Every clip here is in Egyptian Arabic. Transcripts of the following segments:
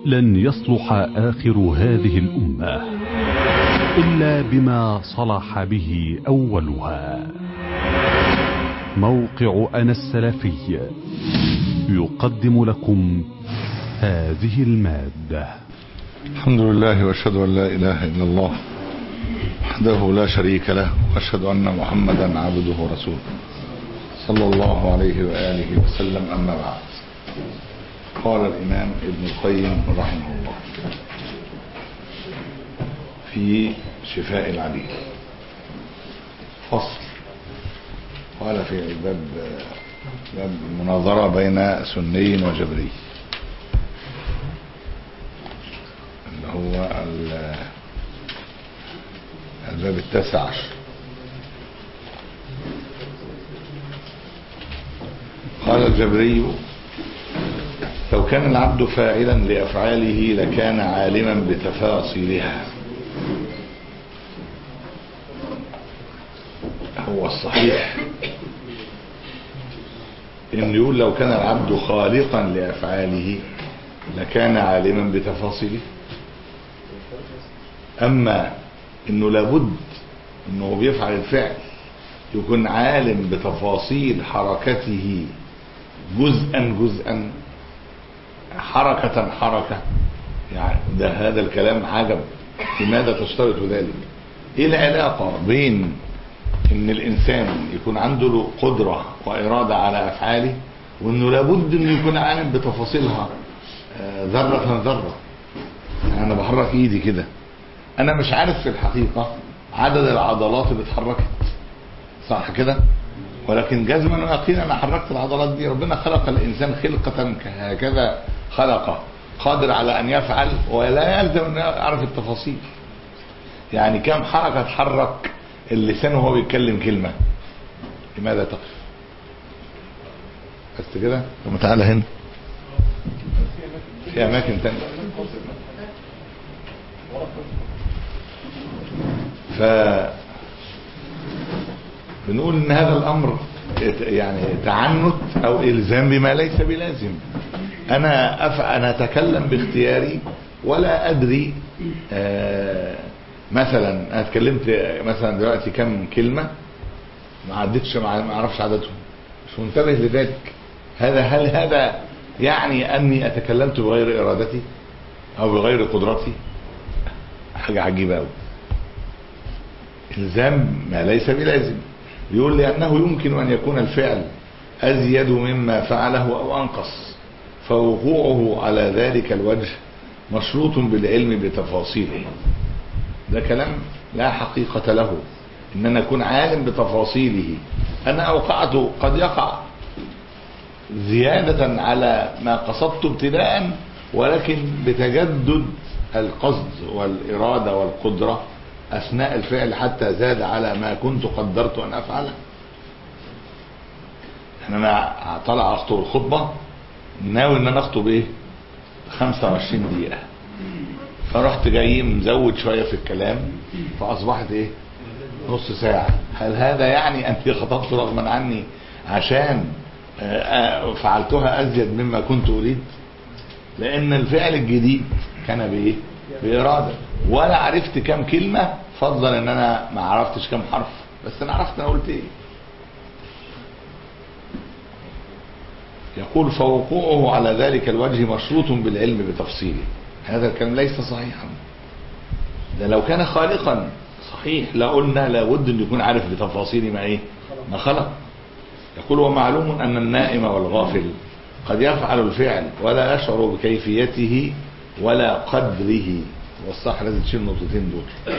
لن يصلح آخر هذه الأمة إلا بما صلح به أولها موقع أنا السلفي يقدم لكم هذه المادة الحمد لله واشهد ان لا اله الا الله وحده لا شريك له واشهد ان محمدا عبده ورسوله صلى الله عليه واله وسلم اما بعد قال الامام ابن القيم رحمه الله في شفاء العليل فصل قال في باب باب المناظره بين سني وجبري اللي هو الباب التاسع عشر قال الجبري لو كان العبد فاعلا لأفعاله لكان عالما بتفاصيلها هو الصحيح ان يقول لو كان العبد خالقا لأفعاله لكان عالما بتفاصيله اما انه لابد انه بيفعل الفعل يكون عالم بتفاصيل حركته جزءا جزءا حركة حركة يعني ده هذا الكلام عجب لماذا تشترط ذلك ايه العلاقة بين ان الانسان يكون عنده قدرة وارادة على افعاله وانه لابد انه يكون عالم بتفاصيلها ذرة ذرة يعني انا بحرك ايدي كده انا مش عارف في الحقيقة عدد العضلات اللي اتحركت صح كده ولكن جزما ويقينا انا حركت العضلات دي ربنا خلق الانسان خلقة هكذا خلقه قادر على ان يفعل ولا يلزم ان يعرف التفاصيل يعني كم حركة تحرك اللسان وهو بيتكلم كلمة لماذا تقف بس كده طب تعالى هنا في اماكن تانية ف بنقول ان هذا الامر يعني تعنت او الزام بما ليس بلازم انا أف... انا اتكلم باختياري ولا ادري آه مثلا انا اتكلمت مثلا دلوقتي كم كلمه ما عدتش ما اعرفش عددهم مش منتبه لذلك هذا هل هذا يعني اني اتكلمت بغير ارادتي او بغير قدرتي حاجه عجيبه قوي الزام ما ليس بلازم يقول لأنه يمكن أن يكون الفعل أزيد مما فعله أو أنقص فوقوعه على ذلك الوجه مشروط بالعلم بتفاصيله ده كلام لا حقيقة له إن أنا أكون عالم بتفاصيله أنا أوقعته قد يقع زيادة على ما قصدت ابتداء ولكن بتجدد القصد والإرادة والقدرة أثناء الفعل حتى زاد على ما كنت قدرت أن أفعله يعني أنا طلع أخطب الخطبة ناوي أن أنا أخطب إيه 25 دقيقة فرحت جاي مزود شوية في الكلام فأصبحت إيه نص ساعة هل هذا يعني أني خطبت رغما عني عشان فعلتها أزيد مما كنت أريد لأن الفعل الجديد كان بإيه بإرادة ولا عرفت كم كلمة فضلا ان انا ما عرفتش كم حرف بس انا عرفت انا قلت ايه يقول فوقوعه على ذلك الوجه مشروط بالعلم بتفصيله هذا الكلام ليس صحيحا ده لو كان خالقا صحيح لقلنا لابد ان يكون عارف بتفاصيل ما ايه ما خلق يقول ومعلوم ان النائم والغافل قد يفعل الفعل ولا يشعر بكيفيته ولا قدره والصح لازم تشيل النقطتين دول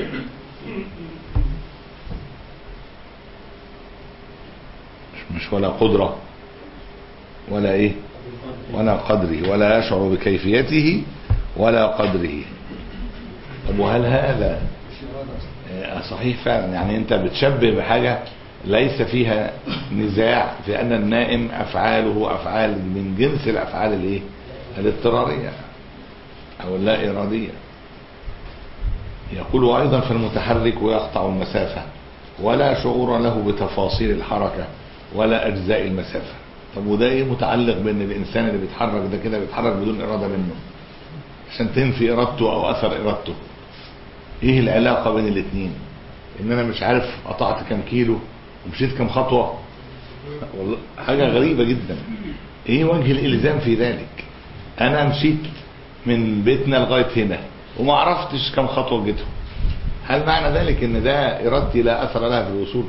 مش ولا قدرة ولا ايه ولا قدره ولا يشعر بكيفيته ولا قدره طب وهل هذا صحيح فعلا يعني انت بتشبه بحاجة ليس فيها نزاع في ان النائم افعاله افعال من جنس الافعال الايه الاضطرارية او اللا ارادية يقول ايضا في المتحرك ويقطع المسافة ولا شعور له بتفاصيل الحركة ولا اجزاء المسافة طب وده ايه متعلق بان الانسان اللي بيتحرك ده كده بيتحرك بدون ارادة منه عشان تنفي ارادته او اثر ارادته ايه العلاقة بين الاثنين ان انا مش عارف قطعت كام كيلو ومشيت كام خطوة والله حاجة غريبة جدا ايه وجه الالزام في ذلك انا مشيت من بيتنا لغاية هنا وما عرفتش كم خطوة جيتهم هل معنى ذلك ان ده ارادتي لا اثر لها في الوصول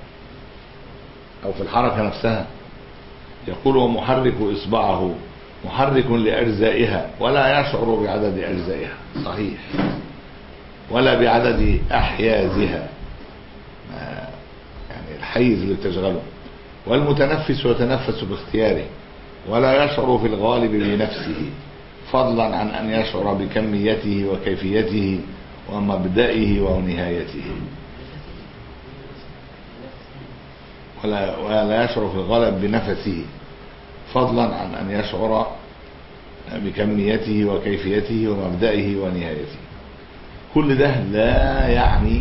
او في الحركة نفسها يقول ومحرك اصبعه محرك لاجزائها ولا يشعر بعدد اجزائها صحيح ولا بعدد احيازها يعني الحيز اللي بتشغله والمتنفس يتنفس باختياره ولا يشعر في الغالب بنفسه فضلا عن ان يشعر بكميته وكيفيته ومبدئه ونهايته ولا, ولا يشعر في الغالب بنفسه فضلا عن ان يشعر بكميته وكيفيته ومبدئه ونهايته كل ده لا يعني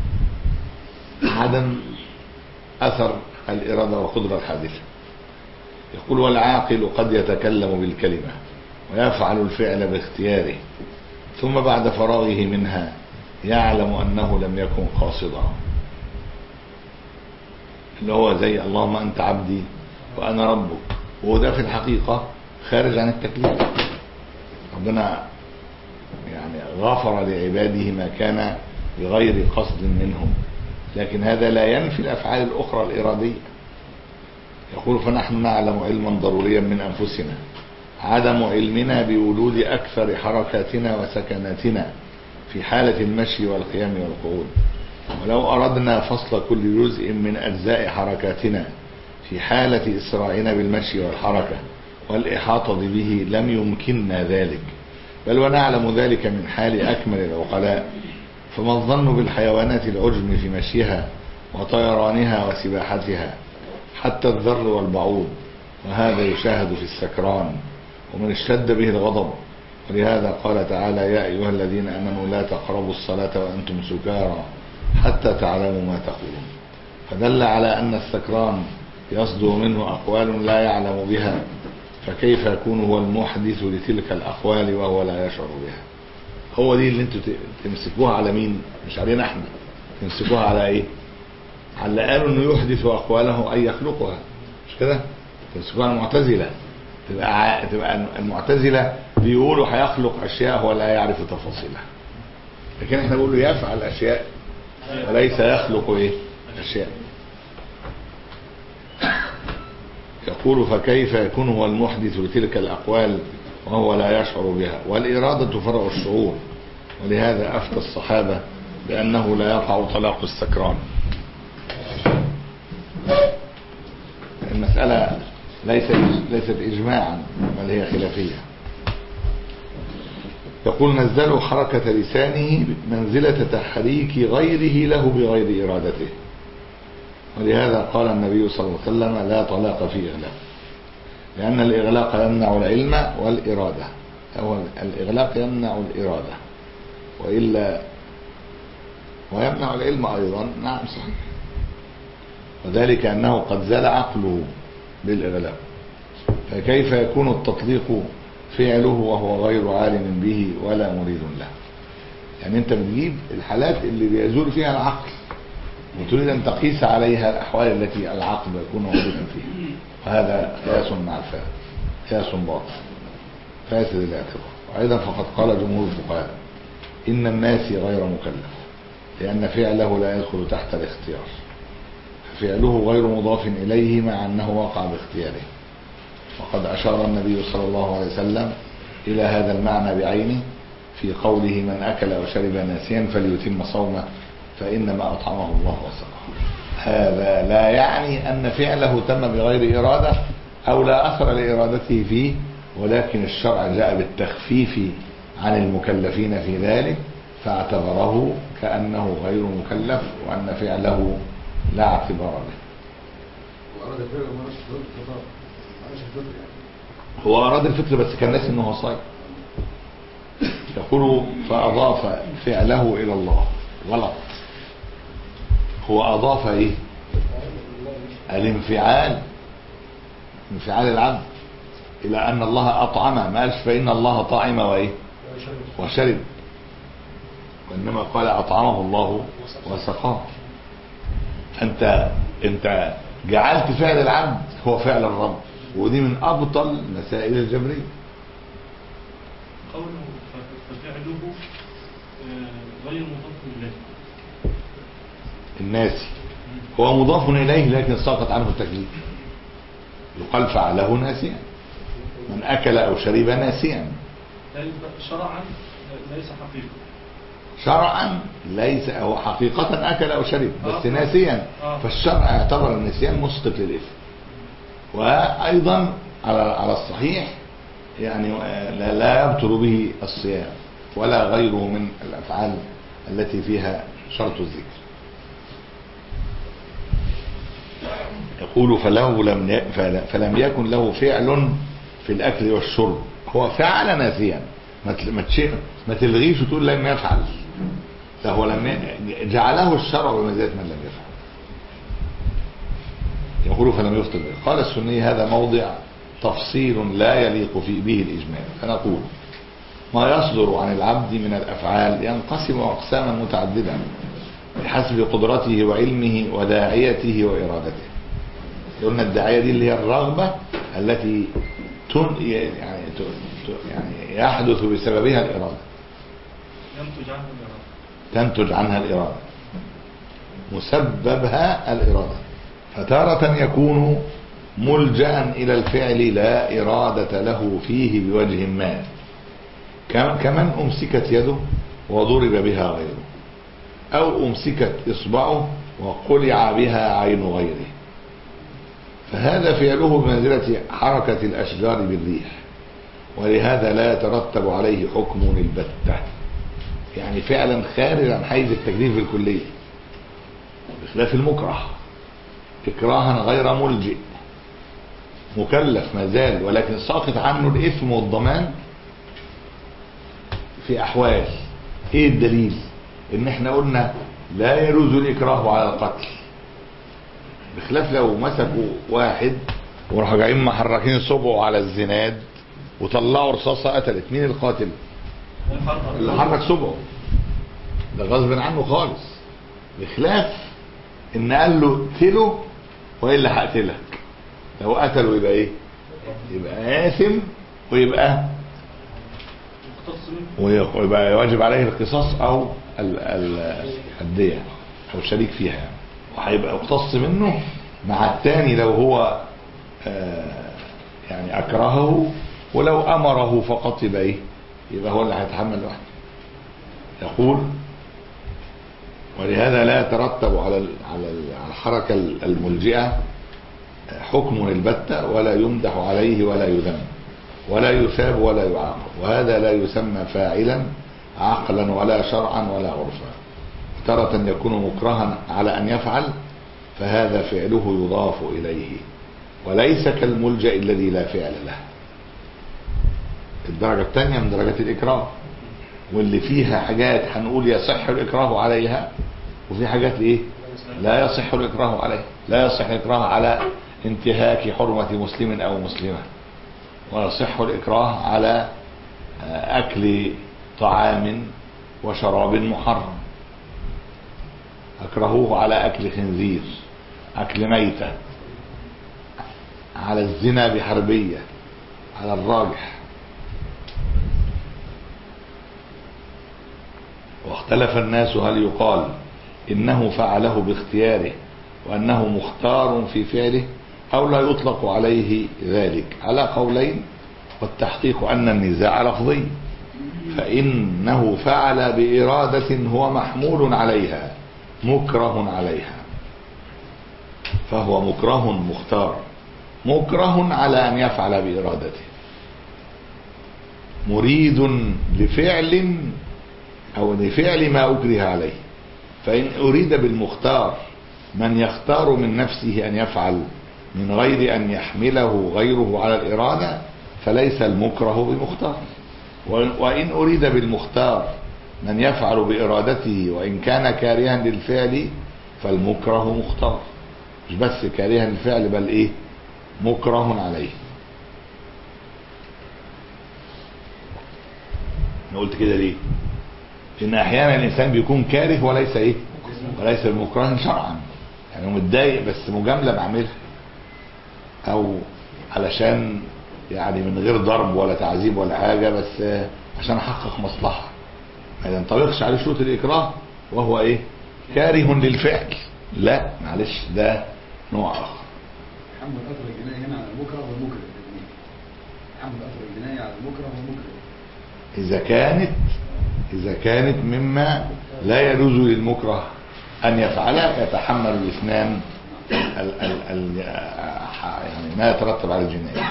عدم اثر الاراده والقدره الحادثه يقول والعاقل قد يتكلم بالكلمه ويفعل الفعل باختياره ثم بعد فراغه منها يعلم انه لم يكن قاصدا اللي هو زي اللهم انت عبدي وانا ربك وده في الحقيقه خارج عن التكليف ربنا يعني غفر لعباده ما كان بغير قصد منهم لكن هذا لا ينفي الافعال الاخرى الاراديه يقول فنحن نعلم علما ضروريا من انفسنا عدم علمنا بوجود اكثر حركاتنا وسكناتنا في حالة المشي والقيام والقعود ولو أردنا فصل كل جزء من أجزاء حركاتنا في حالة إسراعنا بالمشي والحركة والإحاطة به لم يمكننا ذلك بل ونعلم ذلك من حال أكمل العقلاء فما الظن بالحيوانات العجم في مشيها وطيرانها وسباحتها حتى الذر والبعوض وهذا يشاهد في السكران ومن اشتد به الغضب ولهذا قال تعالى يا أيها الذين أمنوا لا تقربوا الصلاة وأنتم سكارى حتى تعلموا ما تقولون فدل على أن السكران يصدر منه أقوال لا يعلم بها فكيف يكون هو المحدث لتلك الأقوال وهو لا يشعر بها هو دي اللي انتوا تمسكوها على مين مش علينا احنا تمسكوها على ايه على اللي قالوا انه يحدث اقواله اي يخلقها مش كده تمسكوها على المعتزله تبقى تبقى المعتزله بيقولوا هيخلق اشياء هو لا يعرف تفاصيلها لكن احنا بنقول يفعل اشياء وليس يخلق ايه اشياء يقول فكيف يكون هو المحدث لتلك الاقوال وهو لا يشعر بها والإرادة فرع الشعور ولهذا أفتى الصحابة بأنه لا يقع طلاق السكران المسألة ليست ليست إجماعا بل هي خلافية يقول نزلوا حركة لسانه منزلة تحريك غيره له بغير إرادته ولهذا قال النبي صلى الله عليه وسلم لا طلاق في إغلاق لأن الإغلاق يمنع العلم والإرادة أو الإغلاق يمنع الإرادة وإلا ويمنع العلم أيضا نعم صحيح وذلك أنه قد زال عقله بالإغلاق فكيف يكون التطليق فعله وهو غير عالم به ولا مريد له يعني انت بتجيب الحالات اللي بيزول فيها العقل وتريد ان تقيس عليها الاحوال التي العقل يكون موجودا فيها وهذا قياس مع الفاسد قياس باطل فاسد الاعتبار وايضا فقد قال جمهور الفقهاء ان الناس غير مكلف لان فعله لا يدخل تحت الاختيار ففعله غير مضاف اليه مع انه وقع باختياره وقد اشار النبي صلى الله عليه وسلم الى هذا المعنى بعينه في قوله من اكل وشرب ناسيا فليتم صومه فانما اطعمه الله وسقاه هذا لا يعني أن فعله تم بغير إرادة أو لا أثر لإرادته فيه ولكن الشرع جاء بالتخفيف عن المكلفين في ذلك فاعتبره كأنه غير مكلف وأن فعله لا اعتبار له هو أراد الفطر بس كان ناسي أنه صايم يقول فأضاف فعله إلى الله غلط هو أضاف إيه الانفعال انفعال العبد إلى أن الله أطعم ما قالش فإن الله طعم وإيه وشرب وإنما قال أطعمه الله وسقاه أنت أنت جعلت فعل العبد هو فعل الرب ودي من أبطل مسائل الجبرية قوله ف- ففعله آه، غير مضاف إليه الناسي هو مضاف إليه لكن سقط عنه التكليف يقال فعله ناسيا من أكل أو شرب ناسيا لا يبقى شرعا ليس حقيقة شرعا ليس هو حقيقة أكل أو شرب بس آه. ناسيا آه. فالشرع اعتبر النسيان مسقط للإثم وأيضا على على الصحيح يعني آه، لا, لا يبطل به الصيام ولا غيره من الأفعال التي فيها شرط الذكر يقول فله لم ي- فل- فلم يكن له فعل في الأكل والشرب هو فعل ناسيا ما تل- ما تشيء ما تلغيش وتقول لم يفعل لا هو لم ي- جعله الشرع بمزية من لم يفعل يقول فلم يفطر به قال السني هذا موضع تفصيل لا يليق في به الإجمال فنقول ما يصدر عن العبد من الأفعال ينقسم أقساما متعددة بحسب قدرته وعلمه وداعيته وإرادته قلنا الداعية دي اللي هي الرغبة التي تن يعني ت- ت- يعني يحدث بسببها الإرادة ينتج عنه الإرادة تنتج عنها الإرادة مسببها الإرادة فتارة يكون ملجأ إلى الفعل لا إرادة له فيه بوجه ما كم- كمن أمسكت يده وضرب بها غيره أو أمسكت إصبعه وقلع بها عين غيره فهذا فعله بمنزلة حركة الأشجار بالريح ولهذا لا يترتب عليه حكم البتة يعني فعلا خارج عن حيز التكليف بالكلية بخلاف المكره إكراها غير ملجئ مكلف ما زال ولكن ساقط عنه الإثم والضمان في أحوال إيه الدليل إن إحنا قلنا لا يجوز الإكراه على القتل بخلاف لو مسكوا واحد وراحوا جايين محركين صبعه على الزناد وطلعوا رصاصة قتلت مين القاتل؟ اللي حرك صبعه ده غصب عنه خالص بخلاف ان قال له اقتله والا هقتلك لو قتله يبقى ايه يبقى آثم ويبقى مختص منه ويبقى واجب عليه القصاص او ال- ال- الدية او شريك فيها يعني وهيبقى يقتص منه مع الثاني لو هو آه، يعني اكرهه ولو امره فقط يبقى ايه يبقى هو اللي هيتحمل لوحده يقول ولهذا لا يترتب على ال- على ال- على الحركة الملجئة حكم البتة ولا يمدح عليه ولا يذم ولا يثاب ولا يعاقب وهذا لا يسمى فاعلا عقلا ولا شرعا ولا عرفا تارة يكون مكرها على أن يفعل فهذا فعله يضاف إليه وليس كالملجأ الذي لا فعل له الدرجة الثانية من درجات الإكراه واللي فيها حاجات هنقول يصح الإكراه عليها وفي حاجات إيه لا يصح الإكراه عليها لا يصح الإكراه على انتهاك حرمة مسلم أو مسلمة ويصح الإكراه على آه، أكل طعام وشراب محرم أكرهوه على أكل خنزير أكل ميتة على الزنا بحربية على الراجح واختلف الناس هل يقال إنه فعله باختياره وأنه مختار في فعله أو لا يطلق عليه ذلك على قولين والتحقيق أن النزاع لفظي فإنه فعل بإرادة هو محمول عليها مكره عليها فهو مكره مختار مكره على أن يفعل بإرادته مريد لفعل أو لفعل ما أكره عليه فإن أريد بالمختار من يختار من نفسه أن يفعل من غير أن يحمله غيره على الإرادة فليس المكره بمختار وإن- وإن أريد بالمختار من يفعل بإرادته وإن كان كارها للفعل فالمكره مختار مش بس كارها للفعل بل إيه مكره عليه انا قلت كده ليه لان احيانا الانسان بيكون كاره وليس ايه وليس بمكره شرعا يعني هو متضايق بس مجامله بعملها او علشان يعني من غير ضرب ولا تعذيب ولا حاجه بس آه، عشان احقق مصلحه ما ينطبقش عليه شروط الاكراه وهو ايه كاره للفعل لا معلش ده نوع اخر حمل اثر الجنايه هنا على المكره والمكره الاثنين حمل اثر الجنايه على المكره والمكره إذا كانت إذا كانت مما لا يجوز للمكره أن يفعله يتحمل الاثنان ال ال ال يعني ما يترتب على الجناية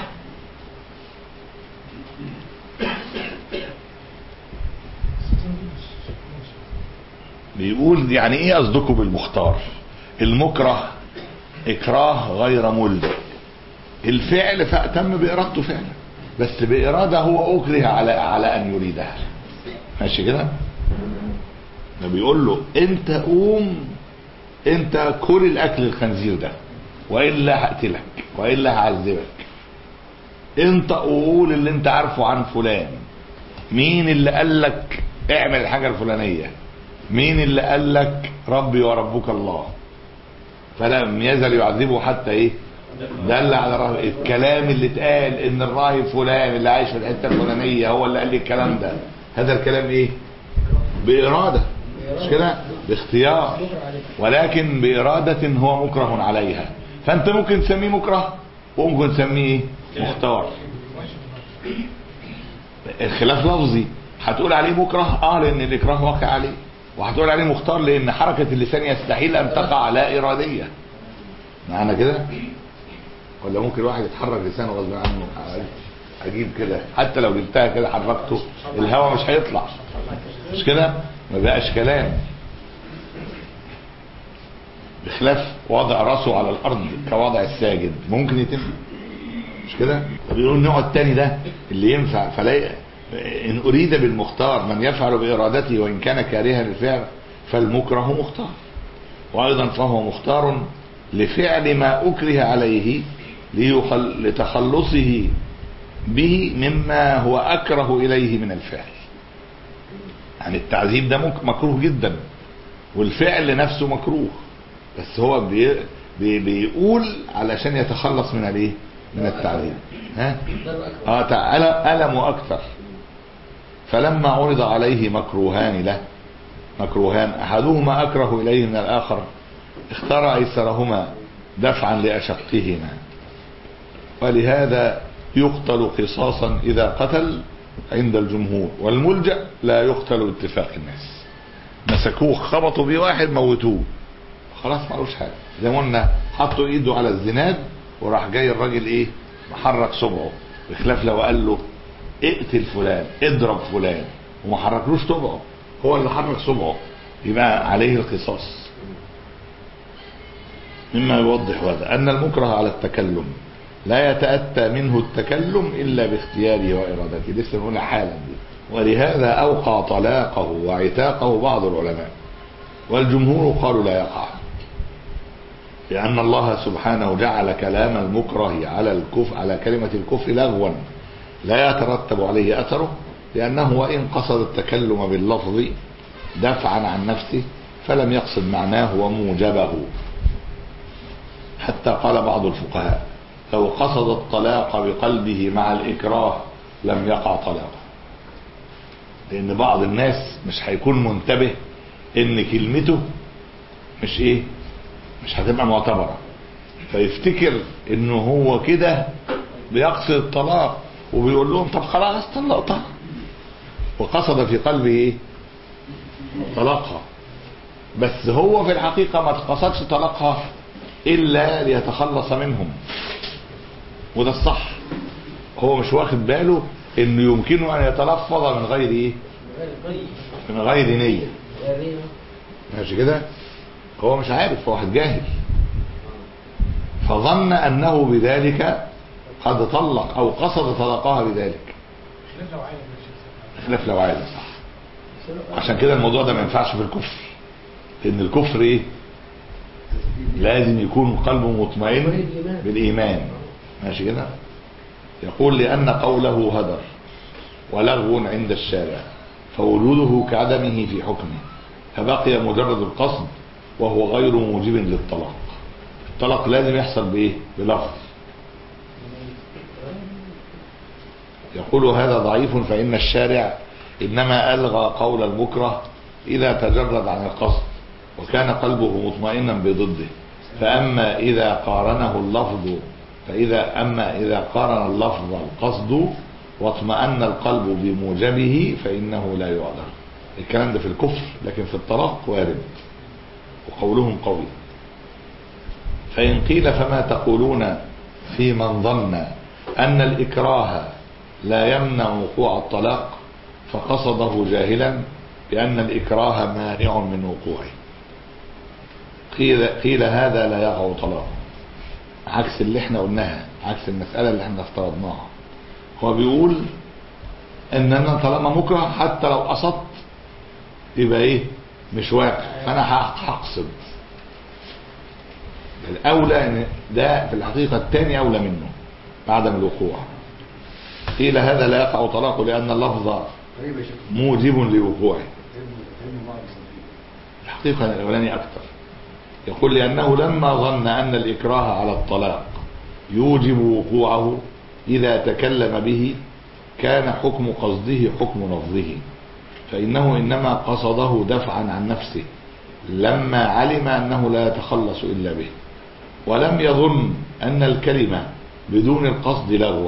بيقول يعني ايه قصدكم بالمختار المكره اكراه غير ملزم الفعل فأتم بإرادته فعلا بس بإرادة هو أكره على على أن يريدها ماشي كده ده بيقول له أنت قوم أنت كل الأكل الخنزير ده وإلا هقتلك وإلا هعذبك أنت قول اللي أنت عارفه عن فلان مين اللي قال لك اعمل الحاجة الفلانية مين اللي قال لك ربي وربك الله فلم يزل يعذبه حتى ايه دل على الراهب الكلام اللي اتقال ان الراهب فلان اللي عايش في الحته الفلانيه هو اللي قال لي الكلام ده هذا الكلام ايه باراده مش كده باختيار ولكن باراده هو مكره عليها فانت ممكن تسميه مكره وممكن تسميه ايه مختار الخلاف لفظي هتقول عليه مكره اه لان الاكراه واقع عليه وهتقول عليه مختار لان حركه اللسان يستحيل ان تقع لا اراديه معانا كده ولا ممكن الواحد يتحرك لسانه غصب عنه اجيب كده حتى لو جبتها كده حركته الهواء مش هيطلع مش كده ما بقاش كلام بخلاف وضع راسه على الارض كوضع الساجد ممكن يتم مش كده بيقولوا النوع الثاني ده اللي ينفع فلا ان اريد بالمختار من يفعل بارادته وان كان كارها للفعل فالمكره مختار وايضا فهو مختار لفعل ما اكره عليه ليخل... لتخلصه به مما هو اكره اليه من الفعل يعني التعذيب ده ممكن مكروه جدا والفعل نفسه مكروه بس هو بي... بي... بيقول علشان يتخلص من الايه من التعذيب ها اه تعالى ألم اكثر فلما عرض عليه مكروهان له مكروهان احدهما اكره اليه من الاخر اختار ايسرهما دفعا لاشقهما ولهذا يقتل قصاصا اذا قتل عند الجمهور والملجأ لا يقتل باتفاق الناس مسكوه خبطوا بيه واحد موتوه خلاص معلوش حاجه زي ما قلنا حطوا ايده على الزناد وراح جاي الراجل ايه محرك صبعه بخلاف لو قال له اقتل فلان اضرب فلان وما حركلوش صبعه هو اللي حرك صبعه يبقى عليه القصاص مما يوضح هذا أن المكره على التكلم لا يتأتى منه التكلم إلا باختياره وإرادته لسه نقول حالا دي ولهذا أوقع طلاقه وعتاقه بعض العلماء والجمهور قالوا لا يقع لأن الله سبحانه جعل كلام المكره على الكفر على كلمة الكفر لغوا لا يترتب عليه أثره لأنه وإن قصد التكلم باللفظ دفعا عن نفسه فلم يقصد معناه وموجبه حتى قال بعض الفقهاء لو قصد الطلاق بقلبه مع الإكراه لم يقع طلاقه لأن بعض الناس مش هيكون منتبه إن كلمته مش إيه مش هتبقى معتبرة فيفتكر إنه هو كده بيقصد الطلاق وبيقول لهم طب خلاص طلقتها وقصد في قلبه ايه طلاقها بس هو في الحقيقة ما قصدش طلاقها إلا ليتخلص منهم وده الصح هو مش واخد باله انه يمكنه ان يتلفظ من غير ايه من غير نية ماشي كده هو مش عارف هو واحد جاهل فظن انه بذلك قد طلق او قصد طلاقها بذلك خلاف لو عايز صح عشان كده الموضوع ده ما ينفعش في الكفر لان الكفر ايه لازم يكون قلبه مطمئن بالايمان ماشي كده يقول لان قوله هدر ولغو عند الشارع فوجوده كعدمه في حكمه فبقي مجرد القصد وهو غير موجب للطلاق الطلاق لازم يحصل بايه بلفظ يقول هذا ضعيف فإن الشارع إنما ألغى قول المكره إذا تجرد عن القصد وكان قلبه مطمئنا بضده فأما إذا قارنه اللفظ فإذا أما إذا قارن اللفظ القصد واطمأن القلب بموجبه فإنه لا يعذر الكلام ده في الكفر لكن في الطلاق وارد وقولهم قوي فإن قيل فما تقولون في من ظن أن الإكراه لا يمنع وقوع الطلاق فقصده جاهلا بأن الإكراه مانع من وقوعه قيل, قيل هذا لا يقع طلاق عكس اللي احنا قلناها عكس المسألة اللي احنا افترضناها هو بيقول ان انا طالما مكره حتى لو قصدت يبقى ايه مش واقع فانا هقصد الاولى ان ده في الحقيقة الثاني اولى منه بعدم الوقوع قيل هذا لا يقع طلاقه لان اللفظ غريب يا شيخ موجب لوقوعه علم علم بعض الصالحين الحقيقة الأولاني أكثر يقول لأنه لما ظن أن الإكراه على الطلاق يوجب وقوعه إذا تكلم به كان حكم قصده حكم لفظه فإنه إنما قصده دفعا عن نفسه لما علم أنه لا يتخلص إلا به ولم يظن أن الكلمة بدون القصد لغوا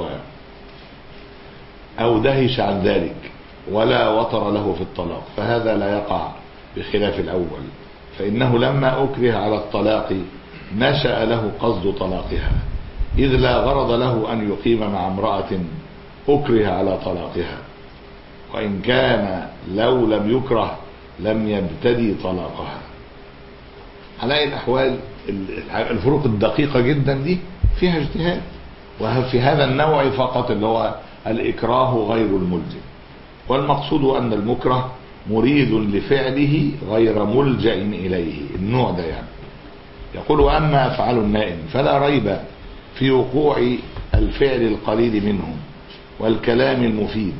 أو دهش عن ذلك ولا وطر له في الطلاق فهذا لا يقع بخلاف الأول فإنه لما أكره على الطلاق نشأ له قصد طلاقها إذ لا غرض له أن يقيم مع امرأة أكره على طلاقها وإن كان لو لم يكره لم يبتدي طلاقها على أي الأحوال الفروق الدقيقة جدا دي فيها اجتهاد وفي هذا النوع فقط اللي هو الإكراه غير الملزم والمقصود أن المكره مريد لفعله غير ملجأ إليه النوع ده يعني يقول وأما أفعال النائم فلا ريب في وقوع الفعل القليل منه والكلام المفيد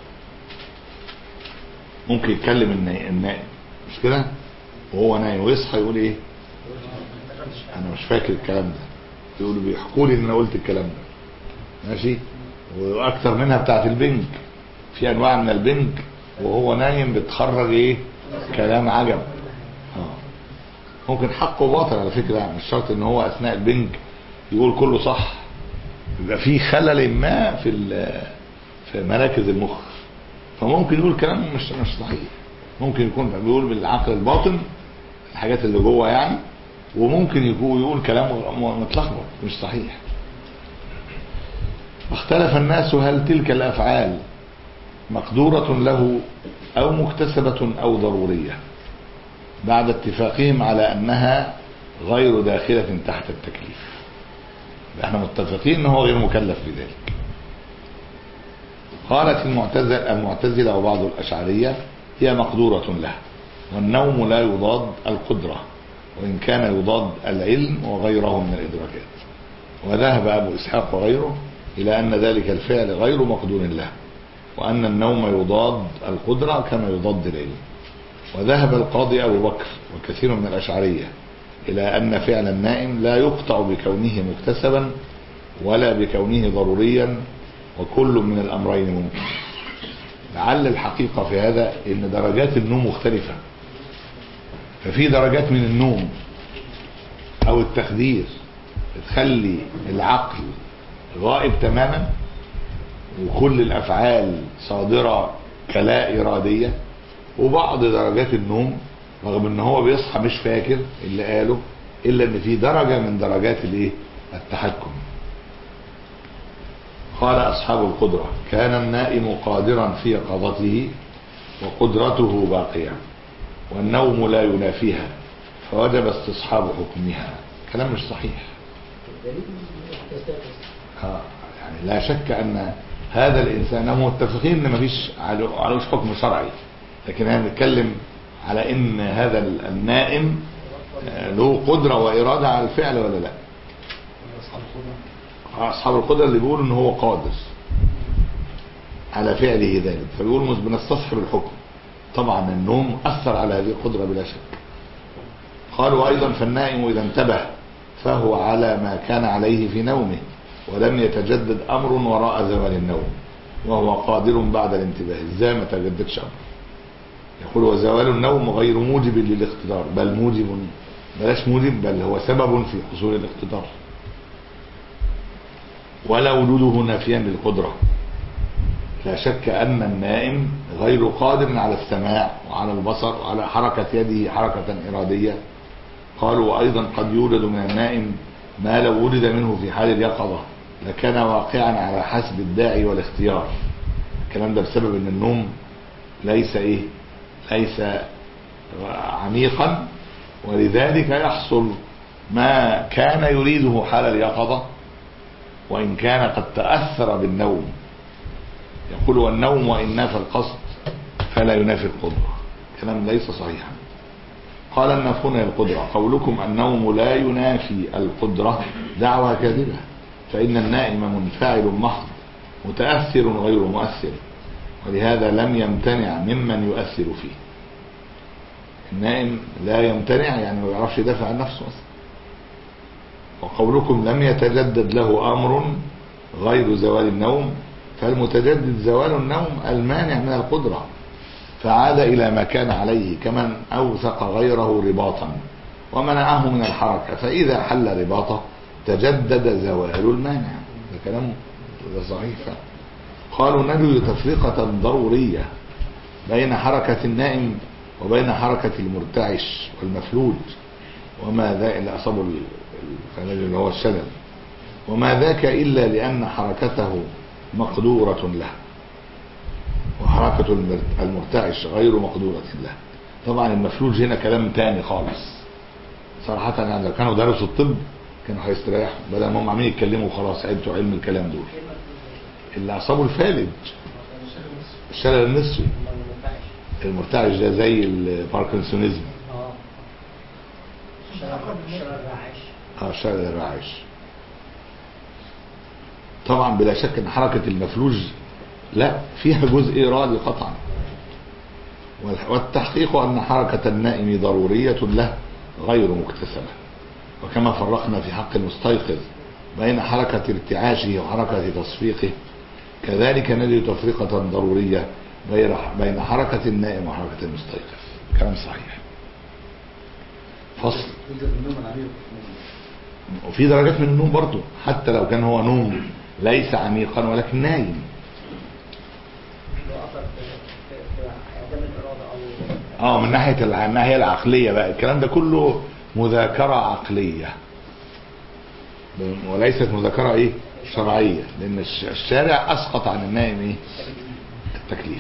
ممكن يتكلم النا- النائم مش كده وهو نايم ويصحى يقول ايه انا مش فاكر الكلام ده يقولوا بيحكوا لي ان انا قلت الكلام ده ماشي واكتر منها بتاعت البنك في انواع من البنك وهو نايم بتخرج ايه كلام عجب اه ممكن حقه باطل على فكره يعني مش شرط ان هو اثناء البنك يقول كله صح يبقى في خلل ما في ال- في مراكز المخ فممكن يقول كلام مش مش صحيح ممكن يكون بيقول بالعقل الباطن الحاجات اللي جوه يعني وممكن يكون يقول كلام م- متلخبط مش صحيح اختلف الناس هل تلك الافعال مقدورة له او مكتسبة او ضرورية بعد اتفاقهم على انها غير داخلة تحت التكليف احنا متفقين ان هو غير مكلف بذلك قالت المعتزلة المعتزلة وبعض الأشعرية هي مقدورة له والنوم لا يضاد القدرة وإن كان يضاد العلم وغيره من الإدراكات وذهب أبو إسحاق وغيره إلى أن ذلك الفعل غير مقدور له وأن النوم يضاد القدرة كما يضاد العلم وذهب القاضي أبو بكر وكثير من الأشعرية إلى أن فعل النائم لا يقطع بكونه مكتسبا ولا بكونه ضروريا وكل من الأمرين ممكن لعل الحقيقة في هذا ان درجات النوم مختلفة ففي درجات من النوم او التخدير تخلي العقل غائب تماما وكل الافعال صادرة كلا ارادية وبعض درجات النوم رغم ان هو بيصحى مش فاكر اللي قاله الا ان في درجة من درجات الايه التحكم قال أصحاب القدرة كان النائم قادرا في يقظته وقدرته باقية والنوم لا ينافيها فوجب استصحاب حكمها كلام مش صحيح ها يعني لا شك أن هذا الإنسان هم متفقين أن مفيش علو- علوش حكم شرعي لكن احنا بنتكلم على أن هذا النائم آه، له قدرة وإرادة على الفعل ولا لا أصحاب الخضرة اصحاب القدره اللي بيقولوا ان هو قادر على فعله ذلك فبيقول مش بنستصحب الحكم طبعا النوم أثر على هذه القدرة بلا شك قالوا أيضا فالنائم إذا انتبه فهو على ما كان عليه في نومه ولم يتجدد أمر وراء زوال النوم وهو قادر بعد الانتباه ازاي ما تجددش أمر يقول وزوال النوم غير موجب للاقتدار بل موجب بلاش موجب بل هو سبب في حصول الاقتدار ولا وجوده نافيا للقدرة لا شك أن النائم غير قادر على السماع وعلى البصر وعلى حركة يده حركة إرادية قالوا وأيضا قد يوجد من النائم ما لو وجد منه في حال اليقظة لكان واقعا على حسب الداعي والاختيار الكلام ده بسبب ان النوم ليس ايه ليس عميقا ولذلك يحصل ما كان يريده حال اليقظة وإن كان قد تأثر بالنوم يقول والنوم وإن نافى القصد فلا ينافي القدرة كلام ليس صحيحا قال النافون القدرة قولكم النوم لا ينافي القدرة دعوة كاذبة فإن النائم منفعل محض متأثر غير مؤثر ولهذا لم يمتنع ممن يؤثر فيه النائم لا يمتنع يعني ما يعرفش يدافع عن نفسه أصلا وقولكم لم يتجدد له أمر غير زوال النوم فالمتجدد زوال النوم المانع من القدرة فعاد إلى ما كان عليه كمن أوثق غيره رباطا ومنعه من الحركة فإذا حل رباطه تجدد زوال المانع ده كلام ده صحيح قالوا نجد تفرقة ضرورية بين حركة النائم وبين حركة المرتعش والمفلوج وما ذا اللي أصابه الخلل اللي هو الشلل وما ذاك إلا لأن حركته مقدورة له وحركة المرتعش غير مقدورة له طبعا المفلوج هنا كلام تاني خالص صراحة يعني لو كانوا درسوا الطب كانوا هيستريحوا بدل ما هم عاملين يتكلموا خلاص عدتوا علم الكلام دول اللي أصابه الفالج الشلل النصفي المرتعش ده زي الباركنسونيزم اه الشلل الرعاش طبعا بلا شك ان حركة المفلوج لا فيها جزء إرادي قطعا والتحقيق أن حركة النائم ضرورية له غير مكتسبة وكما فرقنا في حق المستيقظ بين حركة ارتعاشه وحركة تصفيقه كذلك نجد تفرقة ضرورية بين حركة النائم وحركة المستيقظ كلام صحيح فصل وفي درجات من النوم برضه حتى لو كان هو نوم ليس عميقا ولكن نايم اه من ناحيه الناحيه العقليه بقى الكلام ده كله مذاكره عقليه وليست مذاكره ايه شرعيه لان الشارع اسقط عن النائم ايه التكليف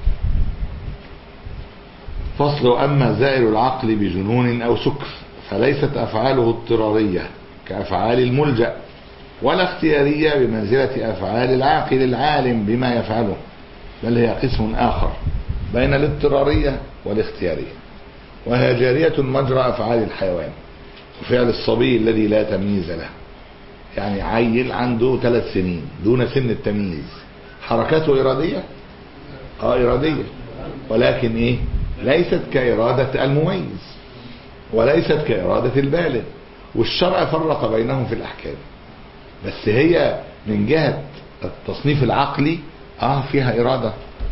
فصل اما زائر العقل بجنون او سكر فليست افعاله اضطراريه كافعال الملجا ولا اختياريه بمنزله افعال العاقل العالم بما يفعله بل هي قسم اخر بين الاضطراريه والاختياريه وهي جاريه مجرى افعال الحيوان وفعل الصبي الذي لا تمييز له يعني عيل عنده ثلاث سنين دون سن التمييز حركاته اراديه اه اراديه ولكن ايه ليست كاراده المميز وليست كاراده البالغ والشرع فرق بينهم في الاحكام بس هي من جهه التصنيف العقلي اه فيها اراده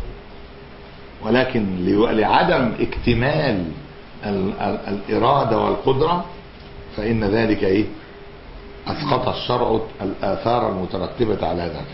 ولكن لعدم اكتمال ال ال الاراده والقدره فان ذلك ايه اسقط الشرع الاثار المترتبه على ذاك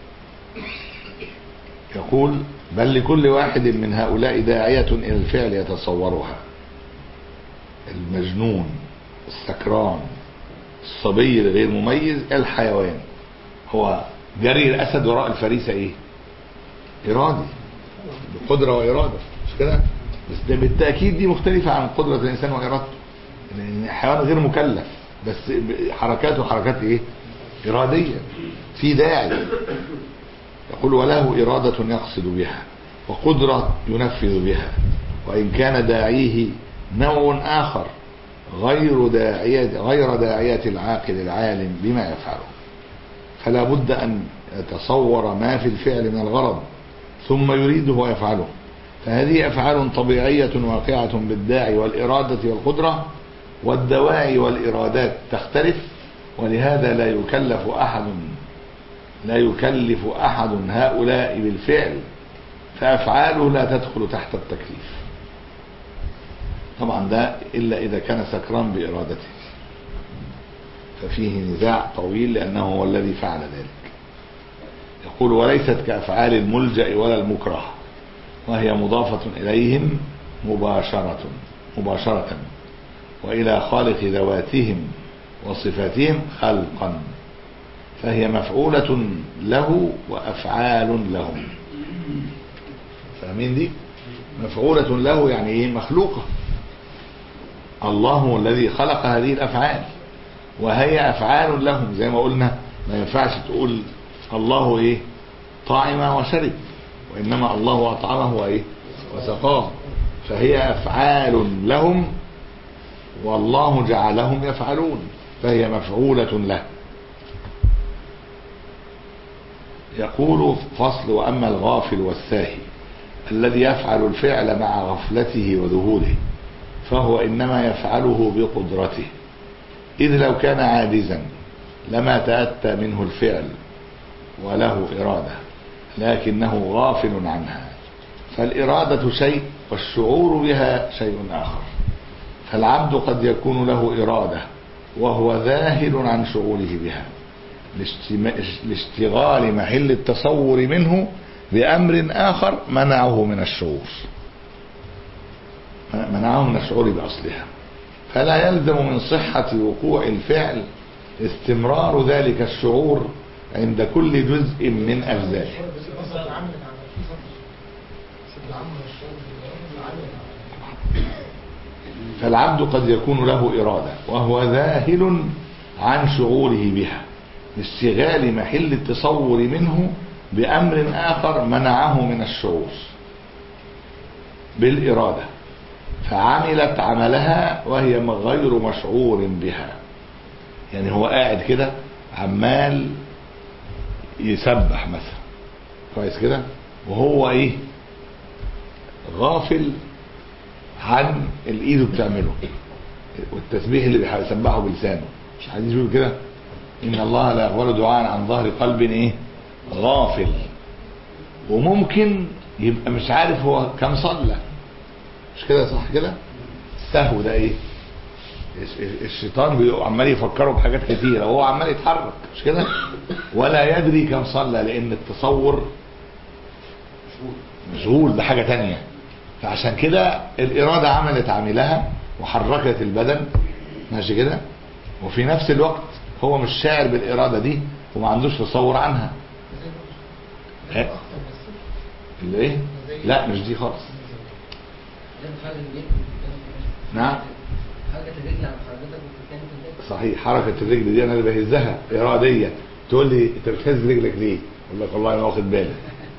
يقول بل لكل واحد من هؤلاء داعيه الى الفعل يتصورها المجنون السكران الصبي الغير مميز الحيوان هو جري الاسد وراء الفريسه ايه ارادي بقدره واراده مش كده بس ده بالتاكيد دي مختلفه عن قدره الانسان وارادته لان الحيوان غير مكلف بس حركاته حركات ايه اراديه في داعي يقول وله اراده يقصد بها وقدره ينفذ بها وان كان داعيه نوع اخر غير داعية غير داعية العاقل العالم بما يفعله فلا بد أن يتصور ما في الفعل من الغرض ثم يريده ويفعله فهذه أفعال طبيعية واقعة بالداعي والإرادة والقدرة والدواعي والإرادات تختلف ولهذا لا يكلف أحد لا يكلف أحد هؤلاء بالفعل فأفعاله لا تدخل تحت التكليف طبعا ده إلا إذا كان سكران بإرادته ففيه نزاع طويل لأنه هو الذي فعل ذلك يقول وليست كأفعال الملجأ ولا المكره وهي مضافة إليهم مباشرة مباشرة وإلى خالق ذواتهم وصفاتهم خلقا فهي مفعولة له وأفعال لهم فاهمين دي مفعولة له يعني ايه مخلوقة الله هو الذي خلق هذه الأفعال وهي أفعال لهم زي ما قلنا ما ينفعش تقول الله ايه طعم وشرب وإنما الله أطعمه وايه وسقاه فهي أفعال لهم والله جعلهم يفعلون فهي مفعولة له يقول فصل وأما الغافل والساهي الذي يفعل الفعل مع غفلته وذهوله فهو إنما يفعله بقدرته إذ لو كان عاجزا لما تأتى منه الفعل وله إرادة لكنه غافل عنها فالإرادة شيء والشعور بها شيء آخر فالعبد قد يكون له إرادة وهو ذاهل عن شعوره بها لاشتغال محل التصور منه بأمر آخر منعه من الشعور منعه من الشعور بأصلها فلا يلزم من صحة وقوع الفعل استمرار ذلك الشعور عند كل جزء من أجزائه فالعبد قد يكون له إرادة وهو ذاهل عن شعوره بها لاشتغال محل التصور منه بأمر آخر منعه من الشعور بالإرادة فعملت عملها وهي غير مشعور بها يعني هو قاعد كده عمال يسبح مثلا كويس كده وهو ايه غافل عن الايد بتعمله والتسبيح اللي بيسبحه بلسانه مش حديث بيقول كده ان الله لا يقبل دعاء عن ظهر قلب ايه غافل وممكن يبقى مش عارف هو كم صلى مش كده صح كده السهو ده ايه الشيطان بيبقى عمال يفكره بحاجات كتيرة وهو عمال يتحرك مش كده ولا يدري كم صلى لان التصور مشغول بحاجة تانية فعشان كده الإرادة عملت عاملها وحركت البدن ماشي كده وفي نفس الوقت هو مش شاعر بالإرادة دي وما عندوش تصور عنها إيه؟ اللي ايه لا مش دي خالص نعم صحيح حركة الرجل دي انا اللي بهزها ارادية تقول لي انت بتهز رجلك ليه اقول لك والله ما واخد بالي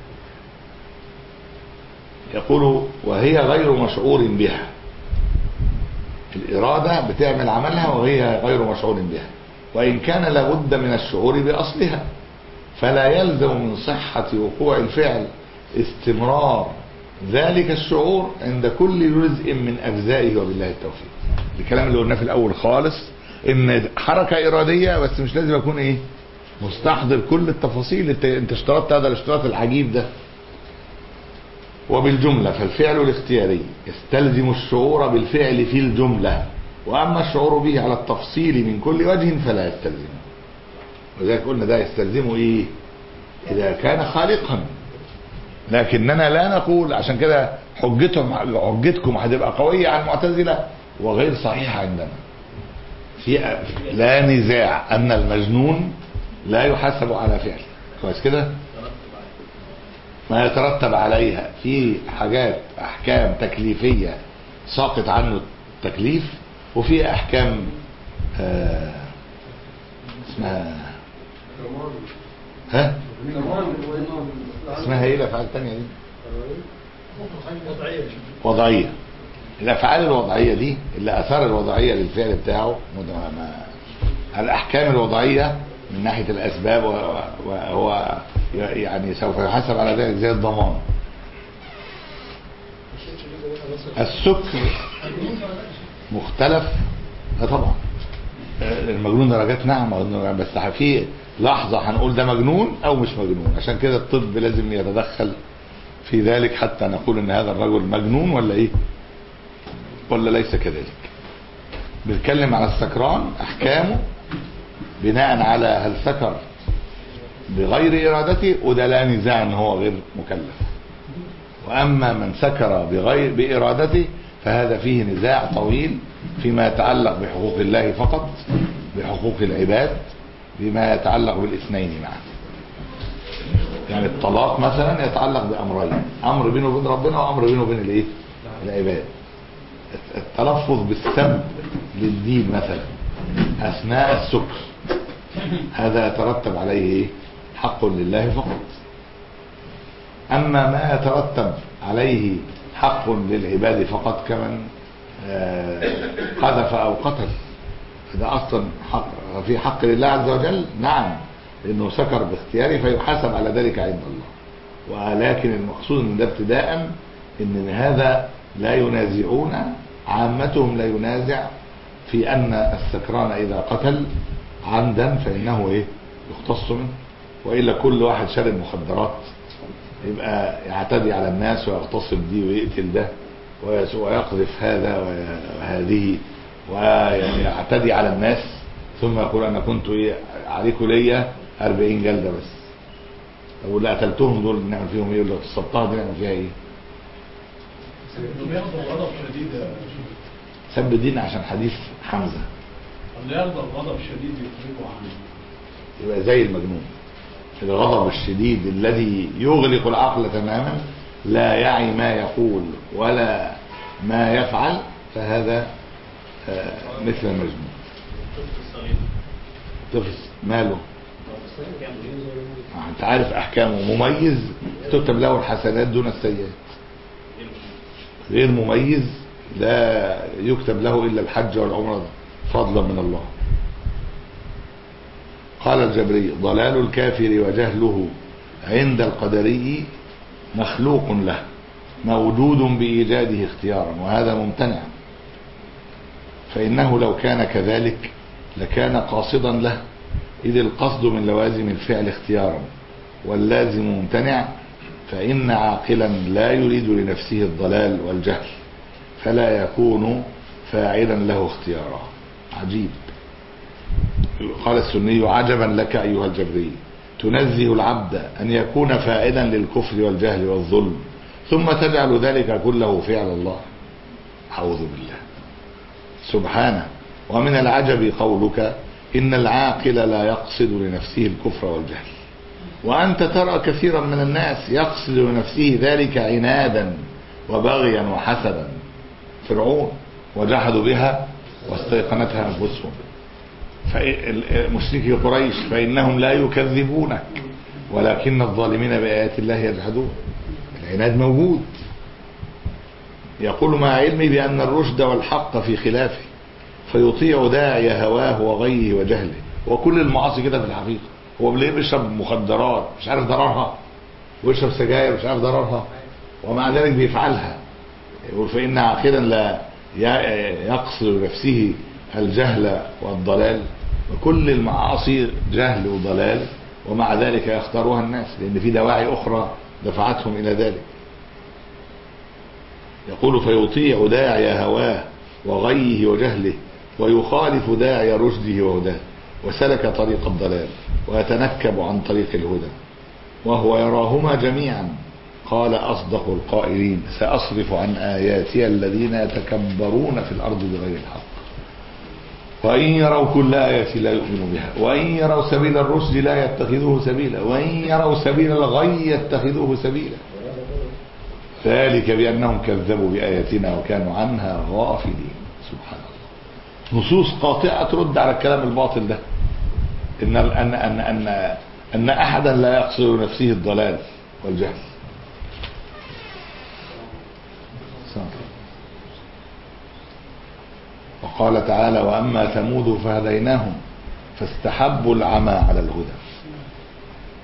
يقول وهي غير مشعور بها الإرادة بتعمل عملها وهي غير مشعور بها وإن كان لابد من الشعور بأصلها فلا يلزم من صحة وقوع الفعل استمرار ذلك الشعور عند كل جزء من أجزائه وبالله التوفيق الكلام اللي قلناه في الأول خالص إن حركة إرادية بس مش لازم أكون إيه مستحضر كل التفاصيل انت انت اشترطت هذا الاشتراط العجيب ده وبالجملة فالفعل الاختياري يستلزم الشعور بالفعل في الجملة وأما الشعور به على التفصيل من كل وجه فلا يستلزم وذلك قلنا ده يستلزمه إيه إذا كان خالقا لكننا لا نقول عشان كده حجتهم حجتكم هتبقى قوية على المعتزلة وغير صحيحة عندنا في لا نزاع أن المجنون لا يحاسب على فعله كويس كده ما يترتب عليها في حاجات احكام تكليفية ساقط عنه التكليف وفي احكام آه اسمها ها اسمها ايه الافعال التانية دي وضعية الافعال الوضعية دي اللي اثار الوضعية للفعل بتاعه الاحكام الوضعية من ناحية الاسباب وهو يعني سوف يحاسب على ذلك زي الضمان السكر مختلف اه طبعا آه، المجنون درجات نعم مجنون درجات، بس في لحظة هنقول ده مجنون او مش مجنون عشان كده الطب لازم يتدخل في ذلك حتى نقول ان هذا الرجل مجنون ولا ايه ولا ليس كذلك بنتكلم على السكران احكامه بناء على هل سكر بغير ارادته وده لا نزاع ان هو غير مكلف واما من سكر بغير بارادته فهذا فيه نزاع طويل فيما يتعلق بحقوق الله فقط بحقوق العباد بما يتعلق بالاثنين معا يعني الطلاق مثلا يتعلق بامرين امر بينه وبين ربنا وامر بينه وبين الايه العباد التلفظ بالسب للدين مثلا اثناء السكر هذا يترتب عليه ايه حق لله فقط اما ما يترتب عليه حق للعباد فقط كمن آه، قذف او قتل ده اصلا حق في حق لله عز وجل نعم لانه سكر باختياره فيحاسب على ذلك عند الله ولكن المقصود من ده ابتداء ان هذا لا ينازعون عامتهم لا ينازع في ان السكران اذا قتل عمدا فانه ايه يختص منه والا كل واحد شارب مخدرات يبقى يعتدي على الناس ويغتصب دي ويقتل ده ويس- ويقذف هذا وهذه ويعتدي على الناس ثم يقول انا كنت ايه عليكم ليا 40 جلده بس طب واللي قتلتهم دول نعمل فيهم ايه واللي اغتصبتها دي نعمل فيها ايه؟ انه بيغضب غضب شديد يا شيخ. سب الدين عشان حديث حمزه اللي يغضب غضب شديد يخرجه عن يبقى زي المجنون الغضب الشديد الذي يغلق العقل تماما لا يعي ما يقول ولا ما يفعل فهذا آه، مثل المجنون طفل ماله انت عارف احكامه مميز تكتب له الحسنات دون السيئات غير مميز لا يكتب له الا الحج والعمره فضلا من الله قال الجبري ضلال الكافر وجهله عند القدري مخلوق له موجود بإيجاده اختيارا وهذا ممتنع فإنه لو كان كذلك لكان قاصدا له إذ القصد من لوازم الفعل اختيارا واللازم ممتنع فإن عاقلا لا يريد لنفسه الضلال والجهل فلا يكون فاعلا له اختيارا عجيب قال السني عجبا لك أيها الجبري تنزه العبد أن يكون فاعلا للكفر والجهل والظلم ثم تجعل ذلك كله فعل الله أعوذ بالله سبحانه ومن العجب قولك إن العاقل لا يقصد لنفسه الكفر والجهل وأنت ترى كثيرا من الناس يقصد لنفسه ذلك عنادا وبغيا وحسدا فرعون وجحدوا بها واستيقنتها أنفسهم مشركي قريش فإنهم لا يكذبونك ولكن الظالمين بآيات الله يجحدون العناد موجود يقول مع علمي بأن الرشد والحق في خلافه فيطيع داعي هواه وغيه وجهله وكل المعاصي كده في الحقيقة هو ليه بيشرب مخدرات مش عارف ضررها ويشرب سجاير مش عارف ضررها ومع ذلك بيفعلها يقول فإن عاقلا لا يقصد نفسه الجهل والضلال وكل المعاصي جهل وضلال ومع ذلك يختارها الناس لأن في دواعي أخرى دفعتهم إلى ذلك يقول فيطيع داعي هواه وغيه وجهله ويخالف داعي رشده وهداه وسلك طريق الضلال ويتنكب عن طريق الهدى وهو يراهما جميعا قال أصدق القائلين سأصرف عن آياتي الذين يتكبرون في الأرض بغير الحق وإن يروا كل آية لا يؤمنوا بها وإن يروا سبيل الرشد لا يتخذوه سبيلا وإن يروا سبيل الغي يتخذوه سبيلا ذلك بأنهم كذبوا بآياتنا وكانوا عنها غافلين سبحان الله نصوص قاطعة ترد على الكلام الباطل ده إن أن أن أن أن أحدا لا يقصد نفسه الضلال والجهل وقال تعالى وأما ثمود فهديناهم فاستحبوا العمى على الهدى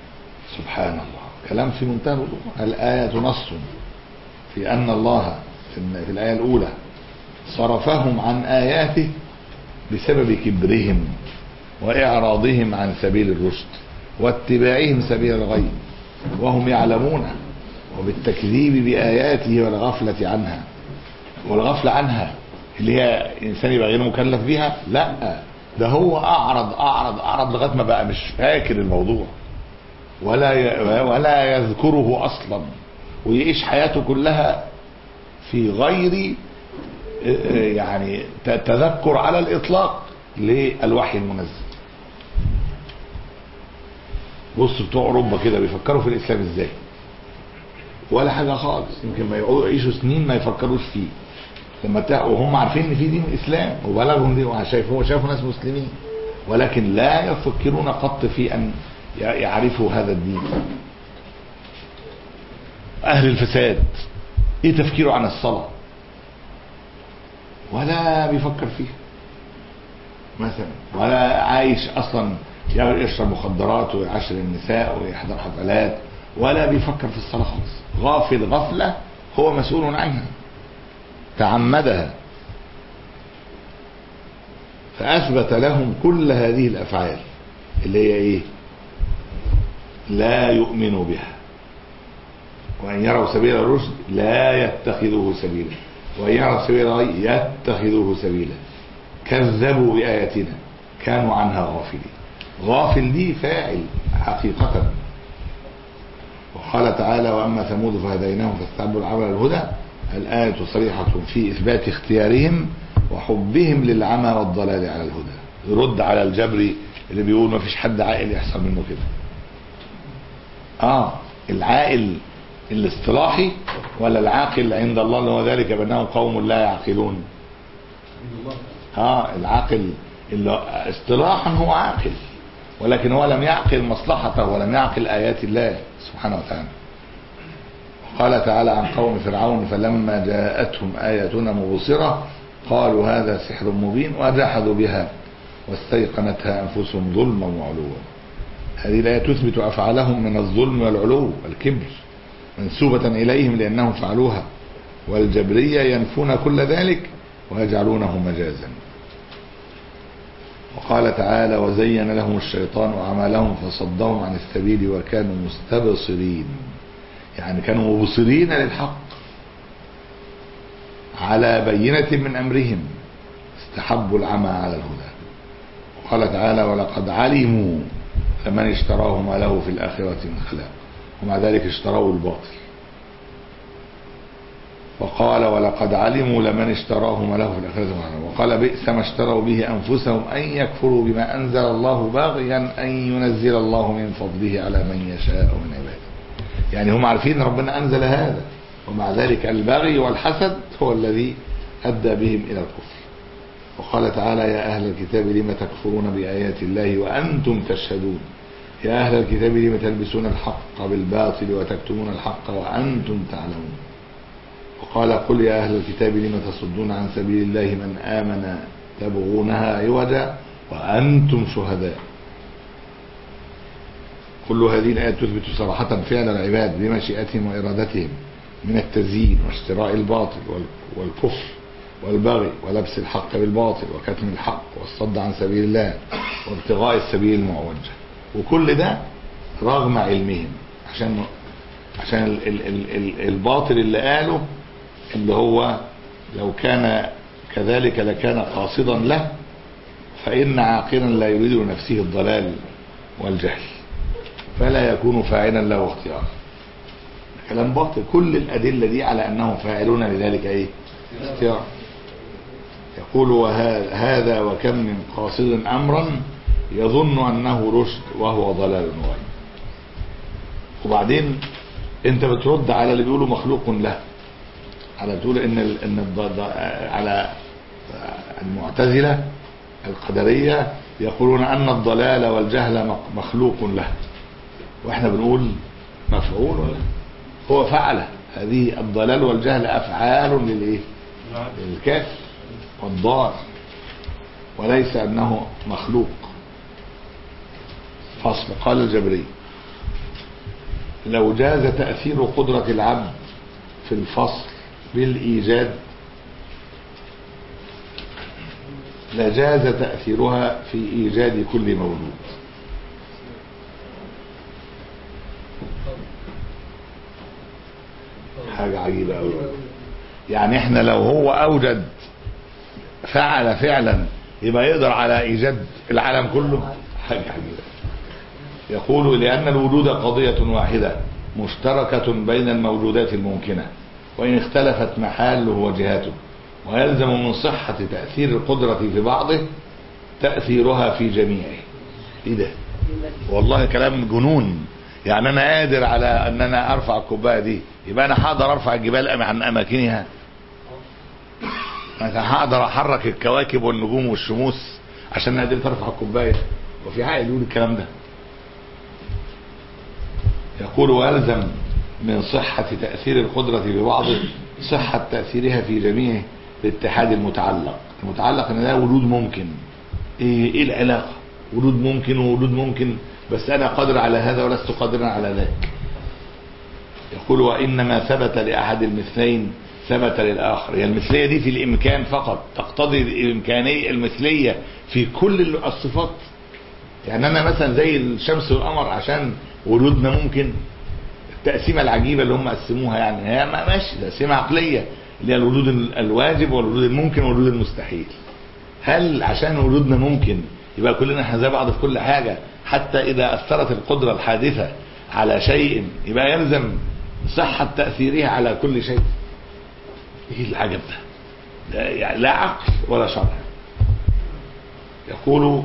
سبحان الله كلام في منتهى الوضوح الآية نص في أن الله في الآية الأولى صرفهم عن آياته بسبب كبرهم وإعراضهم عن سبيل الرشد واتباعهم سبيل الغي وهم يعلمون وبالتكذيب بآياته والغفلة عنها والغفلة عنها اللي هي إنسان يبقى غير مكلف بها لا ده هو أعرض أعرض أعرض لغاية ما بقى مش فاكر الموضوع ولا ي... ولا يذكره أصلا ويعيش حياته كلها في غير يعني تذكر على الإطلاق للوحي المنزل بص بتوع اوروبا كده بيفكروا في الاسلام ازاي ولا حاجه خالص يمكن ما يقعدوا يعيشوا سنين ما يفكروش فيه لما تا... وهم عارفين ان في دين اسلام وبلغهم دين وشايفوا شافوا ناس مسلمين ولكن لا يفكرون قط في ان يعرفوا هذا الدين اهل الفساد ايه تفكيره عن الصلاه ولا بيفكر فيها مثلا ولا عايش اصلا يشرب مخدرات ويعاشر النساء ويحضر حفلات ولا بيفكر في الصلاة خالص غافل غفلة هو مسؤول عنها تعمدها فأثبت لهم كل هذه الأفعال اللي هي إيه لا يؤمنوا بها وأن يروا سبيل الرشد لا يتخذوه سبيلا وأن يروا سبيل الغي يتخذوه سبيلا كذبوا بآياتنا كانوا عنها غافلين غافل دي فاعل حقيقة وقال تعالى وأما ثمود فهديناهم فاستحبوا العمل الهدى الآية صريحة في إثبات اختيارهم وحبهم للعمى والضلال على الهدى يرد على الجبري اللي بيقول ما فيش حد عاقل يحصل منه كده اه العاقل الاصطلاحي ولا العاقل عند الله اللي هو ذلك بأنهم قوم لا يعقلون اه العاقل اللي اصطلاحا هو عاقل ولكن هو لم يعقل مصلحته ولم يعقل آيات الله سبحانه وتعالى قال تعالى عن قوم فرعون فلما جاءتهم آياتنا مبصرة قالوا هذا سحر مبين وجحدوا بها واستيقنتها أنفسهم ظلما وعلوا هذه الآية تثبت أفعالهم من الظلم والعلو والكبر منسوبة إليهم لأنهم فعلوها والجبرية ينفون كل ذلك ويجعلونه مجازا وقال تعالى وزين لهم الشيطان أعمالهم فصدهم عن السبيل وكانوا مستبصرين يعني كانوا مبصرين للحق على بينة من أمرهم استحبوا العمى على الهدى وقال تعالى ولقد علموا فمن اشتراه ما له في الآخرة من خلاق ومع ذلك اشتروا الباطل وقال ولقد علموا لمن اشتراه ما له في الآخرة من خلاق وقال بئس ما اشتروا به أنفسهم أن يكفروا بما أنزل الله باغيا أن ينزل الله من فضله على من يشاء من عباده يعني هم عارفين ربنا أنزل هذا ومع ذلك البغي والحسد هو الذي أدى بهم إلى الكفر وقال تعالى يا أهل الكتاب لم تكفرون بآيات الله وأنتم تشهدون يا أهل الكتاب لم تلبسون الحق بالباطل وتكتمون الحق وأنتم تعلمون وقال قل يا أهل الكتاب لم تصدون عن سبيل الله من آمن تبغونها عوجا وأنتم شهداء كل هذه الآيات تثبت صراحة فعل العباد بمشيئتهم وإرادتهم من التزيين واشتراء الباطل والكفر والبغي ولبس الحق بالباطل وكتم الحق والصد عن سبيل الله وابتغاء السبيل المعوجة وكل ده رغم علمهم عشان عشان ال ال ال ال الباطل اللي قاله اللي هو لو كان كذلك لكان قاصدا له فإن عاقلا لا يريد لنفسه الضلال والجهل فلا يكون فاعلا له اختيارا كلام باطل كل الأدلة دي على أنهم فاعلون لذلك ايه اختيار يقول وهذا وكم من قاصد أمرا يظن أنه رشد وهو ضلال وغي وبعدين انت بترد على اللي بيقولوا مخلوق له على بتقول ان ال ان الض... على المعتزله القدريه يقولون ان الضلال والجهل مخلوق له واحنا بنقول مفعول له هو فعل هذه الضلال والجهل افعال للايه للكافر والضار وليس انه مخلوق فصل قال الجبري لو جاز تأثير قدرة العبد في الفصل بالإيجاد لجاز تأثيرها في إيجاد كل مولود حاجة عجيبة أوي يعني احنا لو هو أوجد فعل فعلا يبقى يقدر على إيجاد العالم كله حاجة عجيبة يقول لأن الوجود قضية واحدة مشتركة بين الموجودات الممكنة وإن اختلفت محاله وجهاته ويلزم من صحة تأثير القدرة في بعضه تأثيرها في جميعه ايه ده والله كلام جنون يعني انا قادر على ان انا ارفع الكوبايه دي يبقى انا هقدر ارفع الجبال عن اماكنها انا هقدر احرك الكواكب والنجوم والشموس عشان انا قدرت ارفع الكوبايه وفي عقل يقول الكلام ده يقول ويلزم من صحة تأثير القدرة ببعضه صحة تأثيرها في جميعه الاتحاد المتعلق المتعلق ان ده وجود ممكن ايه, إيه العلاقة وجود ممكن ووجود ممكن بس انا قادر على هذا ولست قادرا على ذاك يقول وانما ثبت لاحد المثلين ثبت للاخر هي المثليه دي في الامكان فقط تقتضي الامكانيه المثليه في كل الصفات يعني انا مثلا زي الشمس والقمر عشان وجودنا ممكن التقسيمه العجيبه اللي هم قسموها يعني هي ما- ماشي تقسيمه عقليه اللي هي الوجود الواجب والوجود الممكن والوجود المستحيل هل عشان وجودنا ممكن يبقى كلنا احنا زي بعض في كل حاجه حتى اذا اثرت القدره الحادثه على شيء يبقى يلزم صحه تاثيرها على كل شيء ايه العجب ده ده يعني لا عقل ولا شرع يقول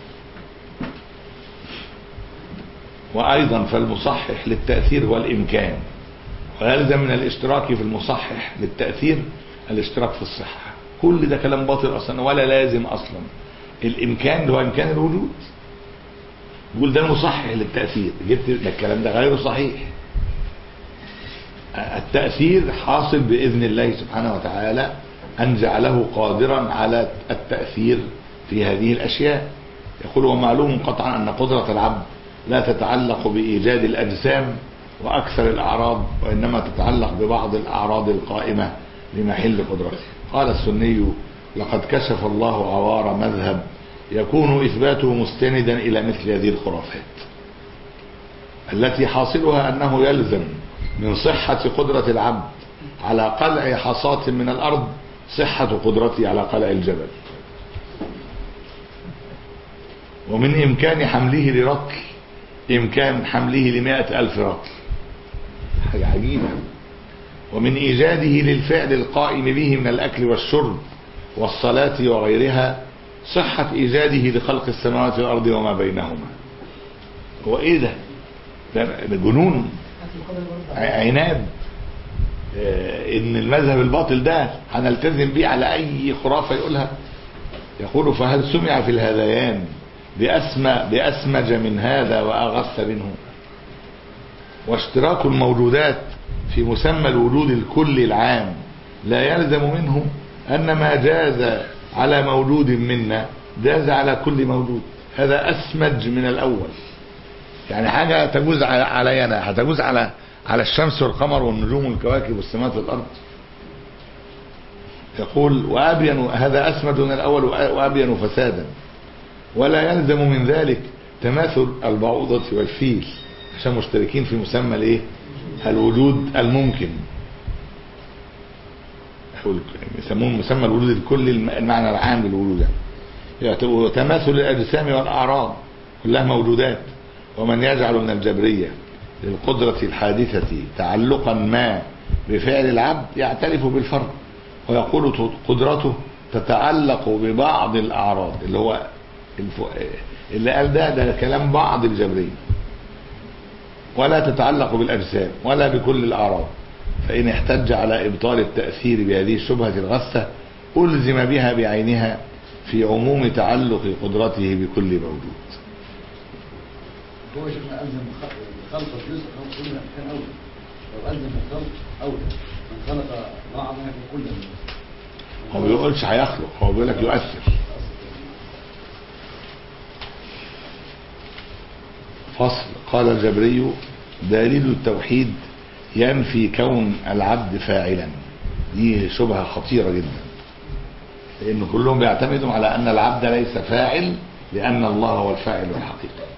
وأيضا فالمصحح للتأثير والإمكان ويلزم من الاشتراك في المصحح للتأثير الاشتراك في الصحة كل ده كلام باطل أصلا ولا لازم أصلا الإمكان اللي هو إمكان الوجود يقول ده المصحح للتأثير جبت ده الكلام ده غير صحيح التأثير حاصل بإذن الله سبحانه وتعالى أن جعله قادرا على التأثير في هذه الأشياء يقول ومعلوم قطعا أن قدرة العبد لا تتعلق بإيجاد الأجسام وأكثر الأعراض وإنما تتعلق ببعض الأعراض القائمة لمحل قدرته قال السني لقد كشف الله عوار مذهب يكون إثباته مستندا إلى مثل هذه الخرافات التي حاصلها أنه يلزم من صحة قدرة العبد على قلع حصاة من الأرض صحة قدرته على قلع الجبل ومن إمكان حمله لرطل إمكان حمله لمائة ألف رطل حاجة عجيبة ومن إيجاده للفعل القائم به من الأكل والشرب والصلاة وغيرها صحة إيجاده لخلق السماوات والأرض وما بينهما هو إيه ده ده ده جنون ع- عناد آه، ان المذهب الباطل ده هنلتزم بيه على اي خرافه يقولها يقول فهل سمع في الهذيان بأسمى بأسمج من هذا وأغث منه واشتراك الموجودات في مسمى الوجود الكلي العام لا يلزم منه أن ما جاز على مولود منا جاز على كل موجود هذا أسمج من الأول يعني حاجة تجوز على- علي أنا هتجوز على على الشمس والقمر والنجوم والكواكب والسماوات والأرض يقول وأبين هذا أسمد من الأول وأبين فسادا ولا يلزم من ذلك تماثل البعوضة والفيل عشان مشتركين في مسمى الايه الوجود الممكن أو يسمون مسمى الوجود الكلي الم- المعنى العام للوجود يعني. يعتبر تماثل الأجسام والأعراض كلها موجودات ومن يجعل من الجبرية للقدرة الحادثة تعلقا ما بفعل العبد يعترف بالفرق ويقول قدرته تتعلق ببعض الأعراض اللي هو الف... اللي قال ده ده كلام بعض الجبرية ولا تتعلق بالأجسام ولا بكل الأعراض فإن احتج على إبطال التأثير بهذه الشبهة الغثة ألزم بها بعينها في عموم تعلق قدرته بكل موجود هو شيخنا ألزم خ- خلق الجزء خلق كل كان أولى لو ألزم الخلق أولى من خلق بعضا يكون كل هو ما بيقولش هيخلق هو بيقول لك يؤثر فصل قال الجبري دليل التوحيد ينفي كون العبد فاعلا دي شبهة خطيرة جدا لأن كلهم بيعتمدوا على أن العبد ليس فاعل لأن الله هو الفاعل الحقيقي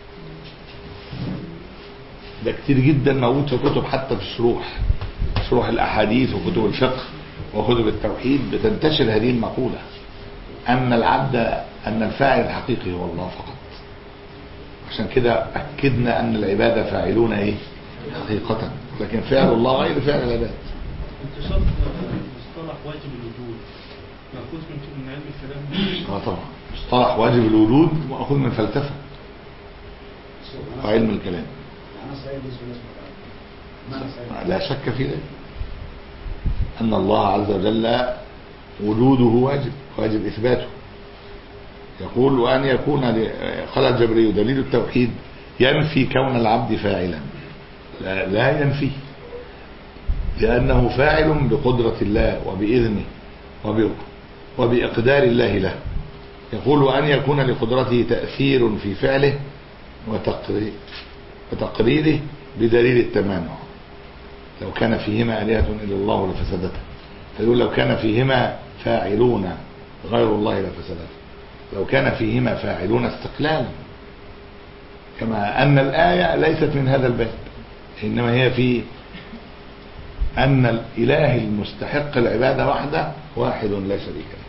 ده كتير جدا موجود في كتب حتى في الشروح شروح الأحاديث وكتب الفقه وكتب التوحيد بتنتشر هذه المقولة أن العبد أن الفاعل الحقيقي هو الله فقط عشان كده أكدنا أن العبادة فاعلون إيه حقيقة لكن فعل الله غير فعل العباد انتشار مصطلح واجب الوجود مأخوذ من من علم الكلام اه طبعا مصطلح واجب الوجود مأخوذ من فلسفة وعلم الكلام معنى صحيح بالنسبة لله معنى صحيح لا شك في ذلك أن الله عز وجل وجوده واجب واجب إثباته يقول وأن يكون ل- قال الجبري دليل التوحيد ينفي كون العبد فاعلا لا, لا ينفي لأنه فاعل بقدرة الله وبإذنه وب- وبإقدار الله له يقول وأن يكون لقدرته تأثير في فعله وتقري- وتقريره بدليل التمانع لو كان فيهما آلهة إلا الله لفسدتا فيقول لو كان فيهما فاعلون غير الله لفسدتا لو كان فيهما فاعلون استقلالا كما أن الآية ليست من هذا الباب إنما هي في أن الإله المستحق العبادة وحده واحد لا شريك له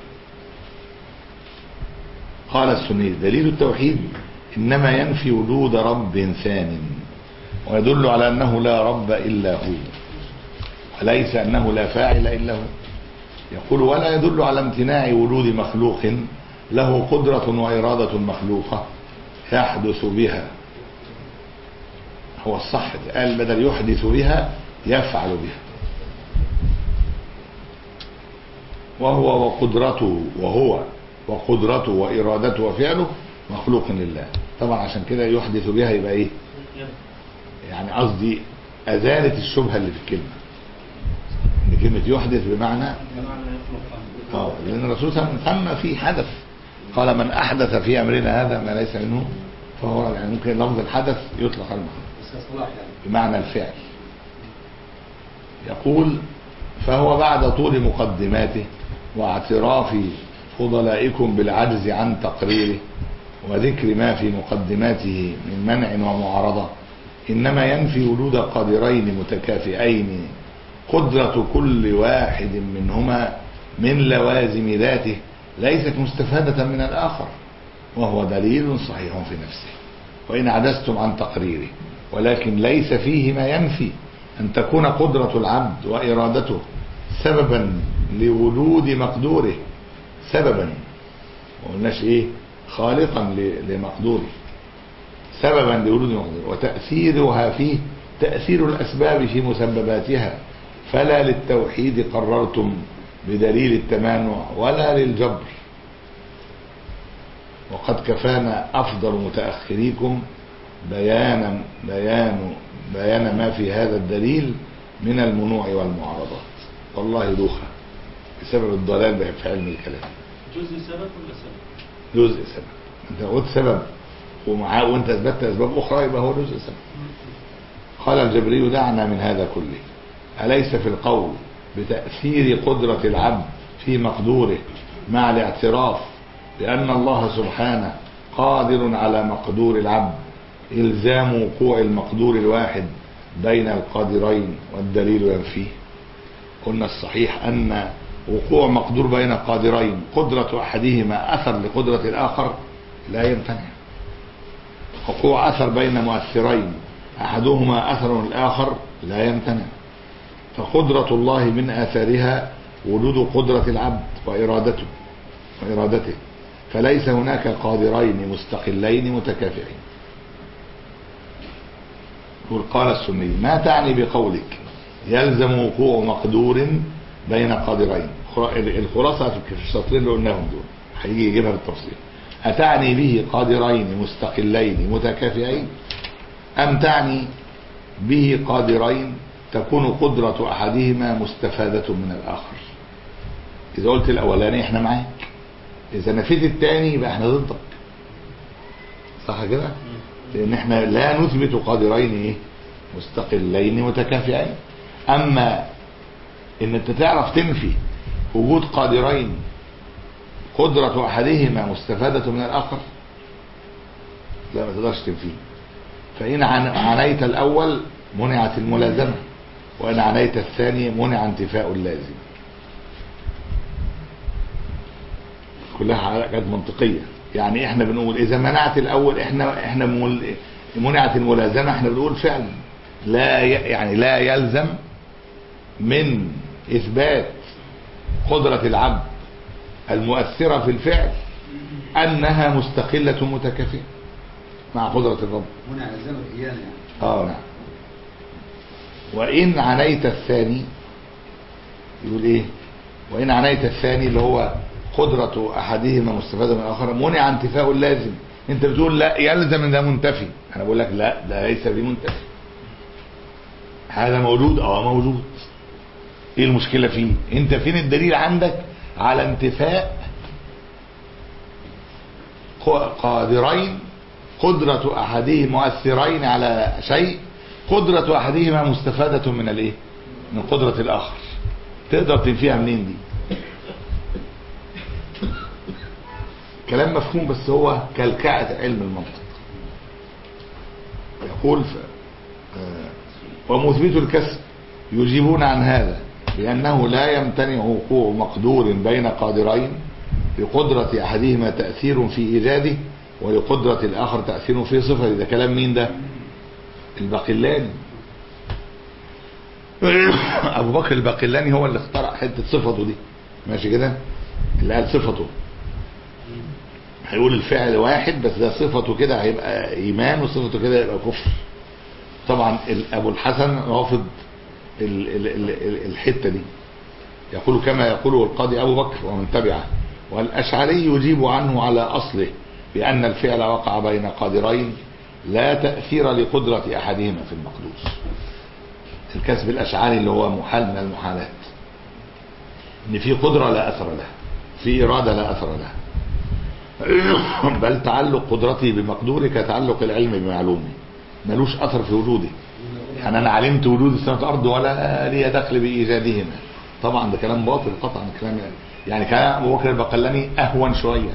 قال السني دليل التوحيد إنما ينفي وجود رب ثان ويدل على أنه لا رب إلا هو وليس أنه لا فاعل إلا هو يقول ولا يدل على امتناع وجود مخلوق له قدرة وإرادة مخلوقة يحدث بها هو الصح قال بدل يحدث بها يفعل بها وهو وقدرته وهو وقدرته وإرادته وفعله مخلوق لله طبعا عشان كده يحدث بها يبقى ايه يعني قصدي أزالت الشبهة اللي في الكلمة ان كلمة يحدث بمعنى بمعنى يخلق عنه اه لأن الرسول صلى الله عليه وسلم ثم في حدث قال من أحدث في أمرنا هذا ما ليس منه فهو رد. يعني ممكن لفظ الحدث يطلق على المخلوق بس اصطلاح يعني بمعنى الفعل يقول فهو بعد طول مقدماته واعتراف فضلائكم بالعجز عن تقريره وذكر ما في مقدماته من منع ومعارضة إنما ينفي وجود قادرين متكافئين قدرة كل واحد منهما من لوازم ذاته ليست مستفادة من الآخر وهو دليل صحيح في نفسه وإن عجزتم عن تقريره ولكن ليس فيه ما ينفي أن تكون قدرة العبد وإرادته سببا لوجود مقدوره سببا ما قلناش إيه خالقا ل- لمقدوره سببا لوجود مقدوره وتأثيرها فيه تأثير الأسباب في مسبباتها فلا للتوحيد قررتم بدليل التمانع ولا للجبر وقد كفانا أفضل متأخريكم بيانا بيان بيان ما في هذا الدليل من المنوع والمعارضات والله دوخة بسبب الضلال في علم الكلام جزء سبب ولا سبب؟ جزء سبب انت قلت سبب ومعاه وانت اثبتت اسباب اخرى يبقى هو جزء سبب قال الجبري دعنا من هذا كله أليس في القول بتأثير قدرة العبد في مقدوره مع الاعتراف بأن الله سبحانه قادر على مقدور العبد إلزام وقوع المقدور الواحد بين القادرين والدليل ينفيه قلنا الصحيح أن وقوع مقدور بين قادرين قدرة أحدهما أثر لقدرة الآخر لا يمتنع وقوع أثر بين مؤثرين أحدهما أثر الآخر لا يمتنع فقدرة الله من آثارها وجود قدرة العبد وإرادته وإرادته فليس هناك قادرين مستقلين متكافئين يقول قال السني ما تعني بقولك يلزم وقوع مقدور بين قادرين الخلاصة في السطرين اللي قلناهم دول هيجي يجيبها بالتفصيل أتعني به قادرين مستقلين متكافئين أم تعني به قادرين تكون قدرة أحدهما مستفادة من الآخر إذا قلت الأولاني إحنا معاك إذا نفيت الثاني يبقى إحنا ضدك صح كده؟ لأن إحنا لا نثبت قادرين إيه؟ مستقلين متكافئين أما ان انت تعرف تنفي وجود قادرين قدرة احدهما مستفادة من الاخر لا ما تقدرش تنفيه فان عن- عنيت الاول منعت الملازمة وان عنيت الثاني منع انتفاء اللازم كلها حاجات منطقية يعني احنا بنقول اذا منعت الاول احنا احنا مول- منعت الملازمة احنا بنقول فعلا لا ي- يعني لا يلزم من اثبات قدرة العبد المؤثرة في الفعل انها مستقلة متكافئة مع قدرة الرب منع الزمن ايانا يعني اه نعم وإن عنيت الثاني يقول إيه وإن عنيت الثاني اللي هو قدرة أحدهما مستفادة من الآخر منع انتفاء اللازم أنت بتقول لا يلزم إن ده منتفي أنا بقول لك لا ده ليس بمنتفي هذا موجود اه موجود ايه المشكلة فيه انت فين الدليل عندك على انتفاء ق- قادرين قدرة احدهما مؤثرين على شيء قدرة احدهما مستفادة من الايه من قدرة الاخر تقدر تنفيها منين دي كلام مفهوم بس هو كلكعة علم المنطق يقول ف... آه، ومثبت الكسب يجيبون عن هذا بأنه لا يمتنع وقوع مقدور بين قادرين لقدرة أحدهما تأثير في إيجاده ولقدرة الآخر تأثير في صفة ده كلام مين ده الباقلاني أبو بكر الباقلاني هو اللي اخترع حتة صفته دي ماشي كده اللي قال صفته هيقول الفعل واحد بس ده صفته كده هيبقى إيمان وصفته كده يبقى كفر طبعا ال- أبو الحسن رافض ال- ال- ال- ال- الحتة دي يقول كما يقول القاضي أبو بكر ومن تبعه والأشعري يجيب عنه على أصله بأن الفعل وقع بين قادرين لا تأثير لقدرة أحدهما في المقدوس الكسب الأشعري اللي هو محال من المحالات إن في قدرة لا أثر لها في إرادة لا أثر لها بل تعلق قدرته بمقدوره كتعلق العلم بمعلومه ملوش أثر في وجوده يعني أنا علمت وجود السماوات والأرض ولا لي دخل بإيجادهما طبعا ده كلام باطل قطعا كلام يعني كلام أبو بكر البقلاني أهون شوية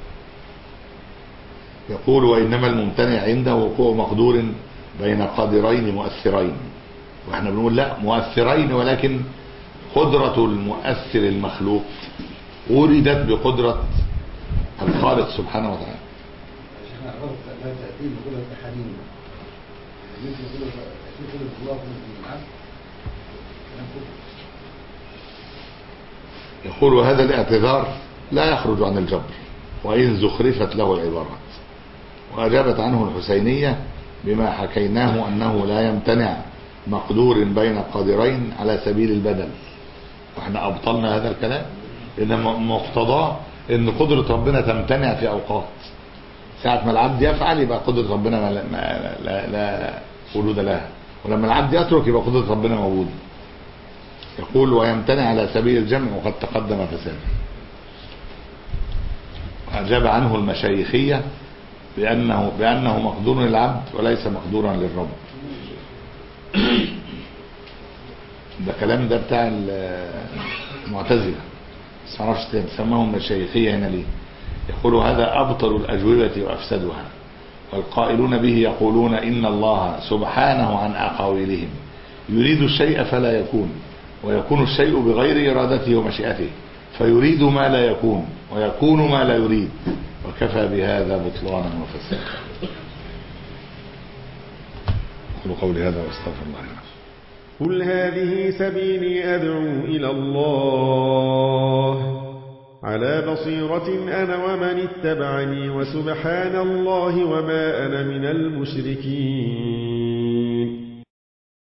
يقول وإنما الممتنع عنده وقوع مقدور بين قادرين مؤثرين واحنا بنقول لا مؤثرين ولكن قدرة المؤثر المخلوق وردت بقدرة الخالق سبحانه وتعالى عشان اعرف لا تأتي بقدرة أحدهما يعني مثل قدرة تأتي قدرة الله في العبد كلام كفر يقول هذا الاعتذار لا يخرج عن الجبر وإن زخرفت له العبارات وأجابت عنه الحسينية بما حكيناه أنه لا يمتنع مقدور بين قادرين على سبيل البدل واحنا أبطلنا هذا الكلام إن مقتضاه إن قدرة ربنا تمتنع في أوقات ساعة ما العبد يفعل يبقى قدرة ربنا ما ما لا, لا وجود لها ولما العبد يترك يبقى قدرة ربنا موجودة يقول ويمتنع على سبيل الجمع وقد تقدم فساده أجاب عنه المشايخية بأنه, بأنه مقدور للعبد وليس مقدورا للرب ده كلام ده بتاع المعتزلة بس معرفش تسمهم مشايخية هنا ليه يقول هذا أبطل الأجوبة وأفسدها والقائلون به يقولون إن الله سبحانه عن أقاويلهم يريد الشيء فلا يكون ويكون الشيء بغير إرادته ومشيئته فيريد ما لا يكون ويكون ما لا يريد وكفى بهذا بطلانا وفسادا أقول قولي هذا واستغفر الله لنا قل هذه سبيلي أدعو إلى الله على بصيرة أنا ومن اتبعني وسبحان الله وما أنا من المشركين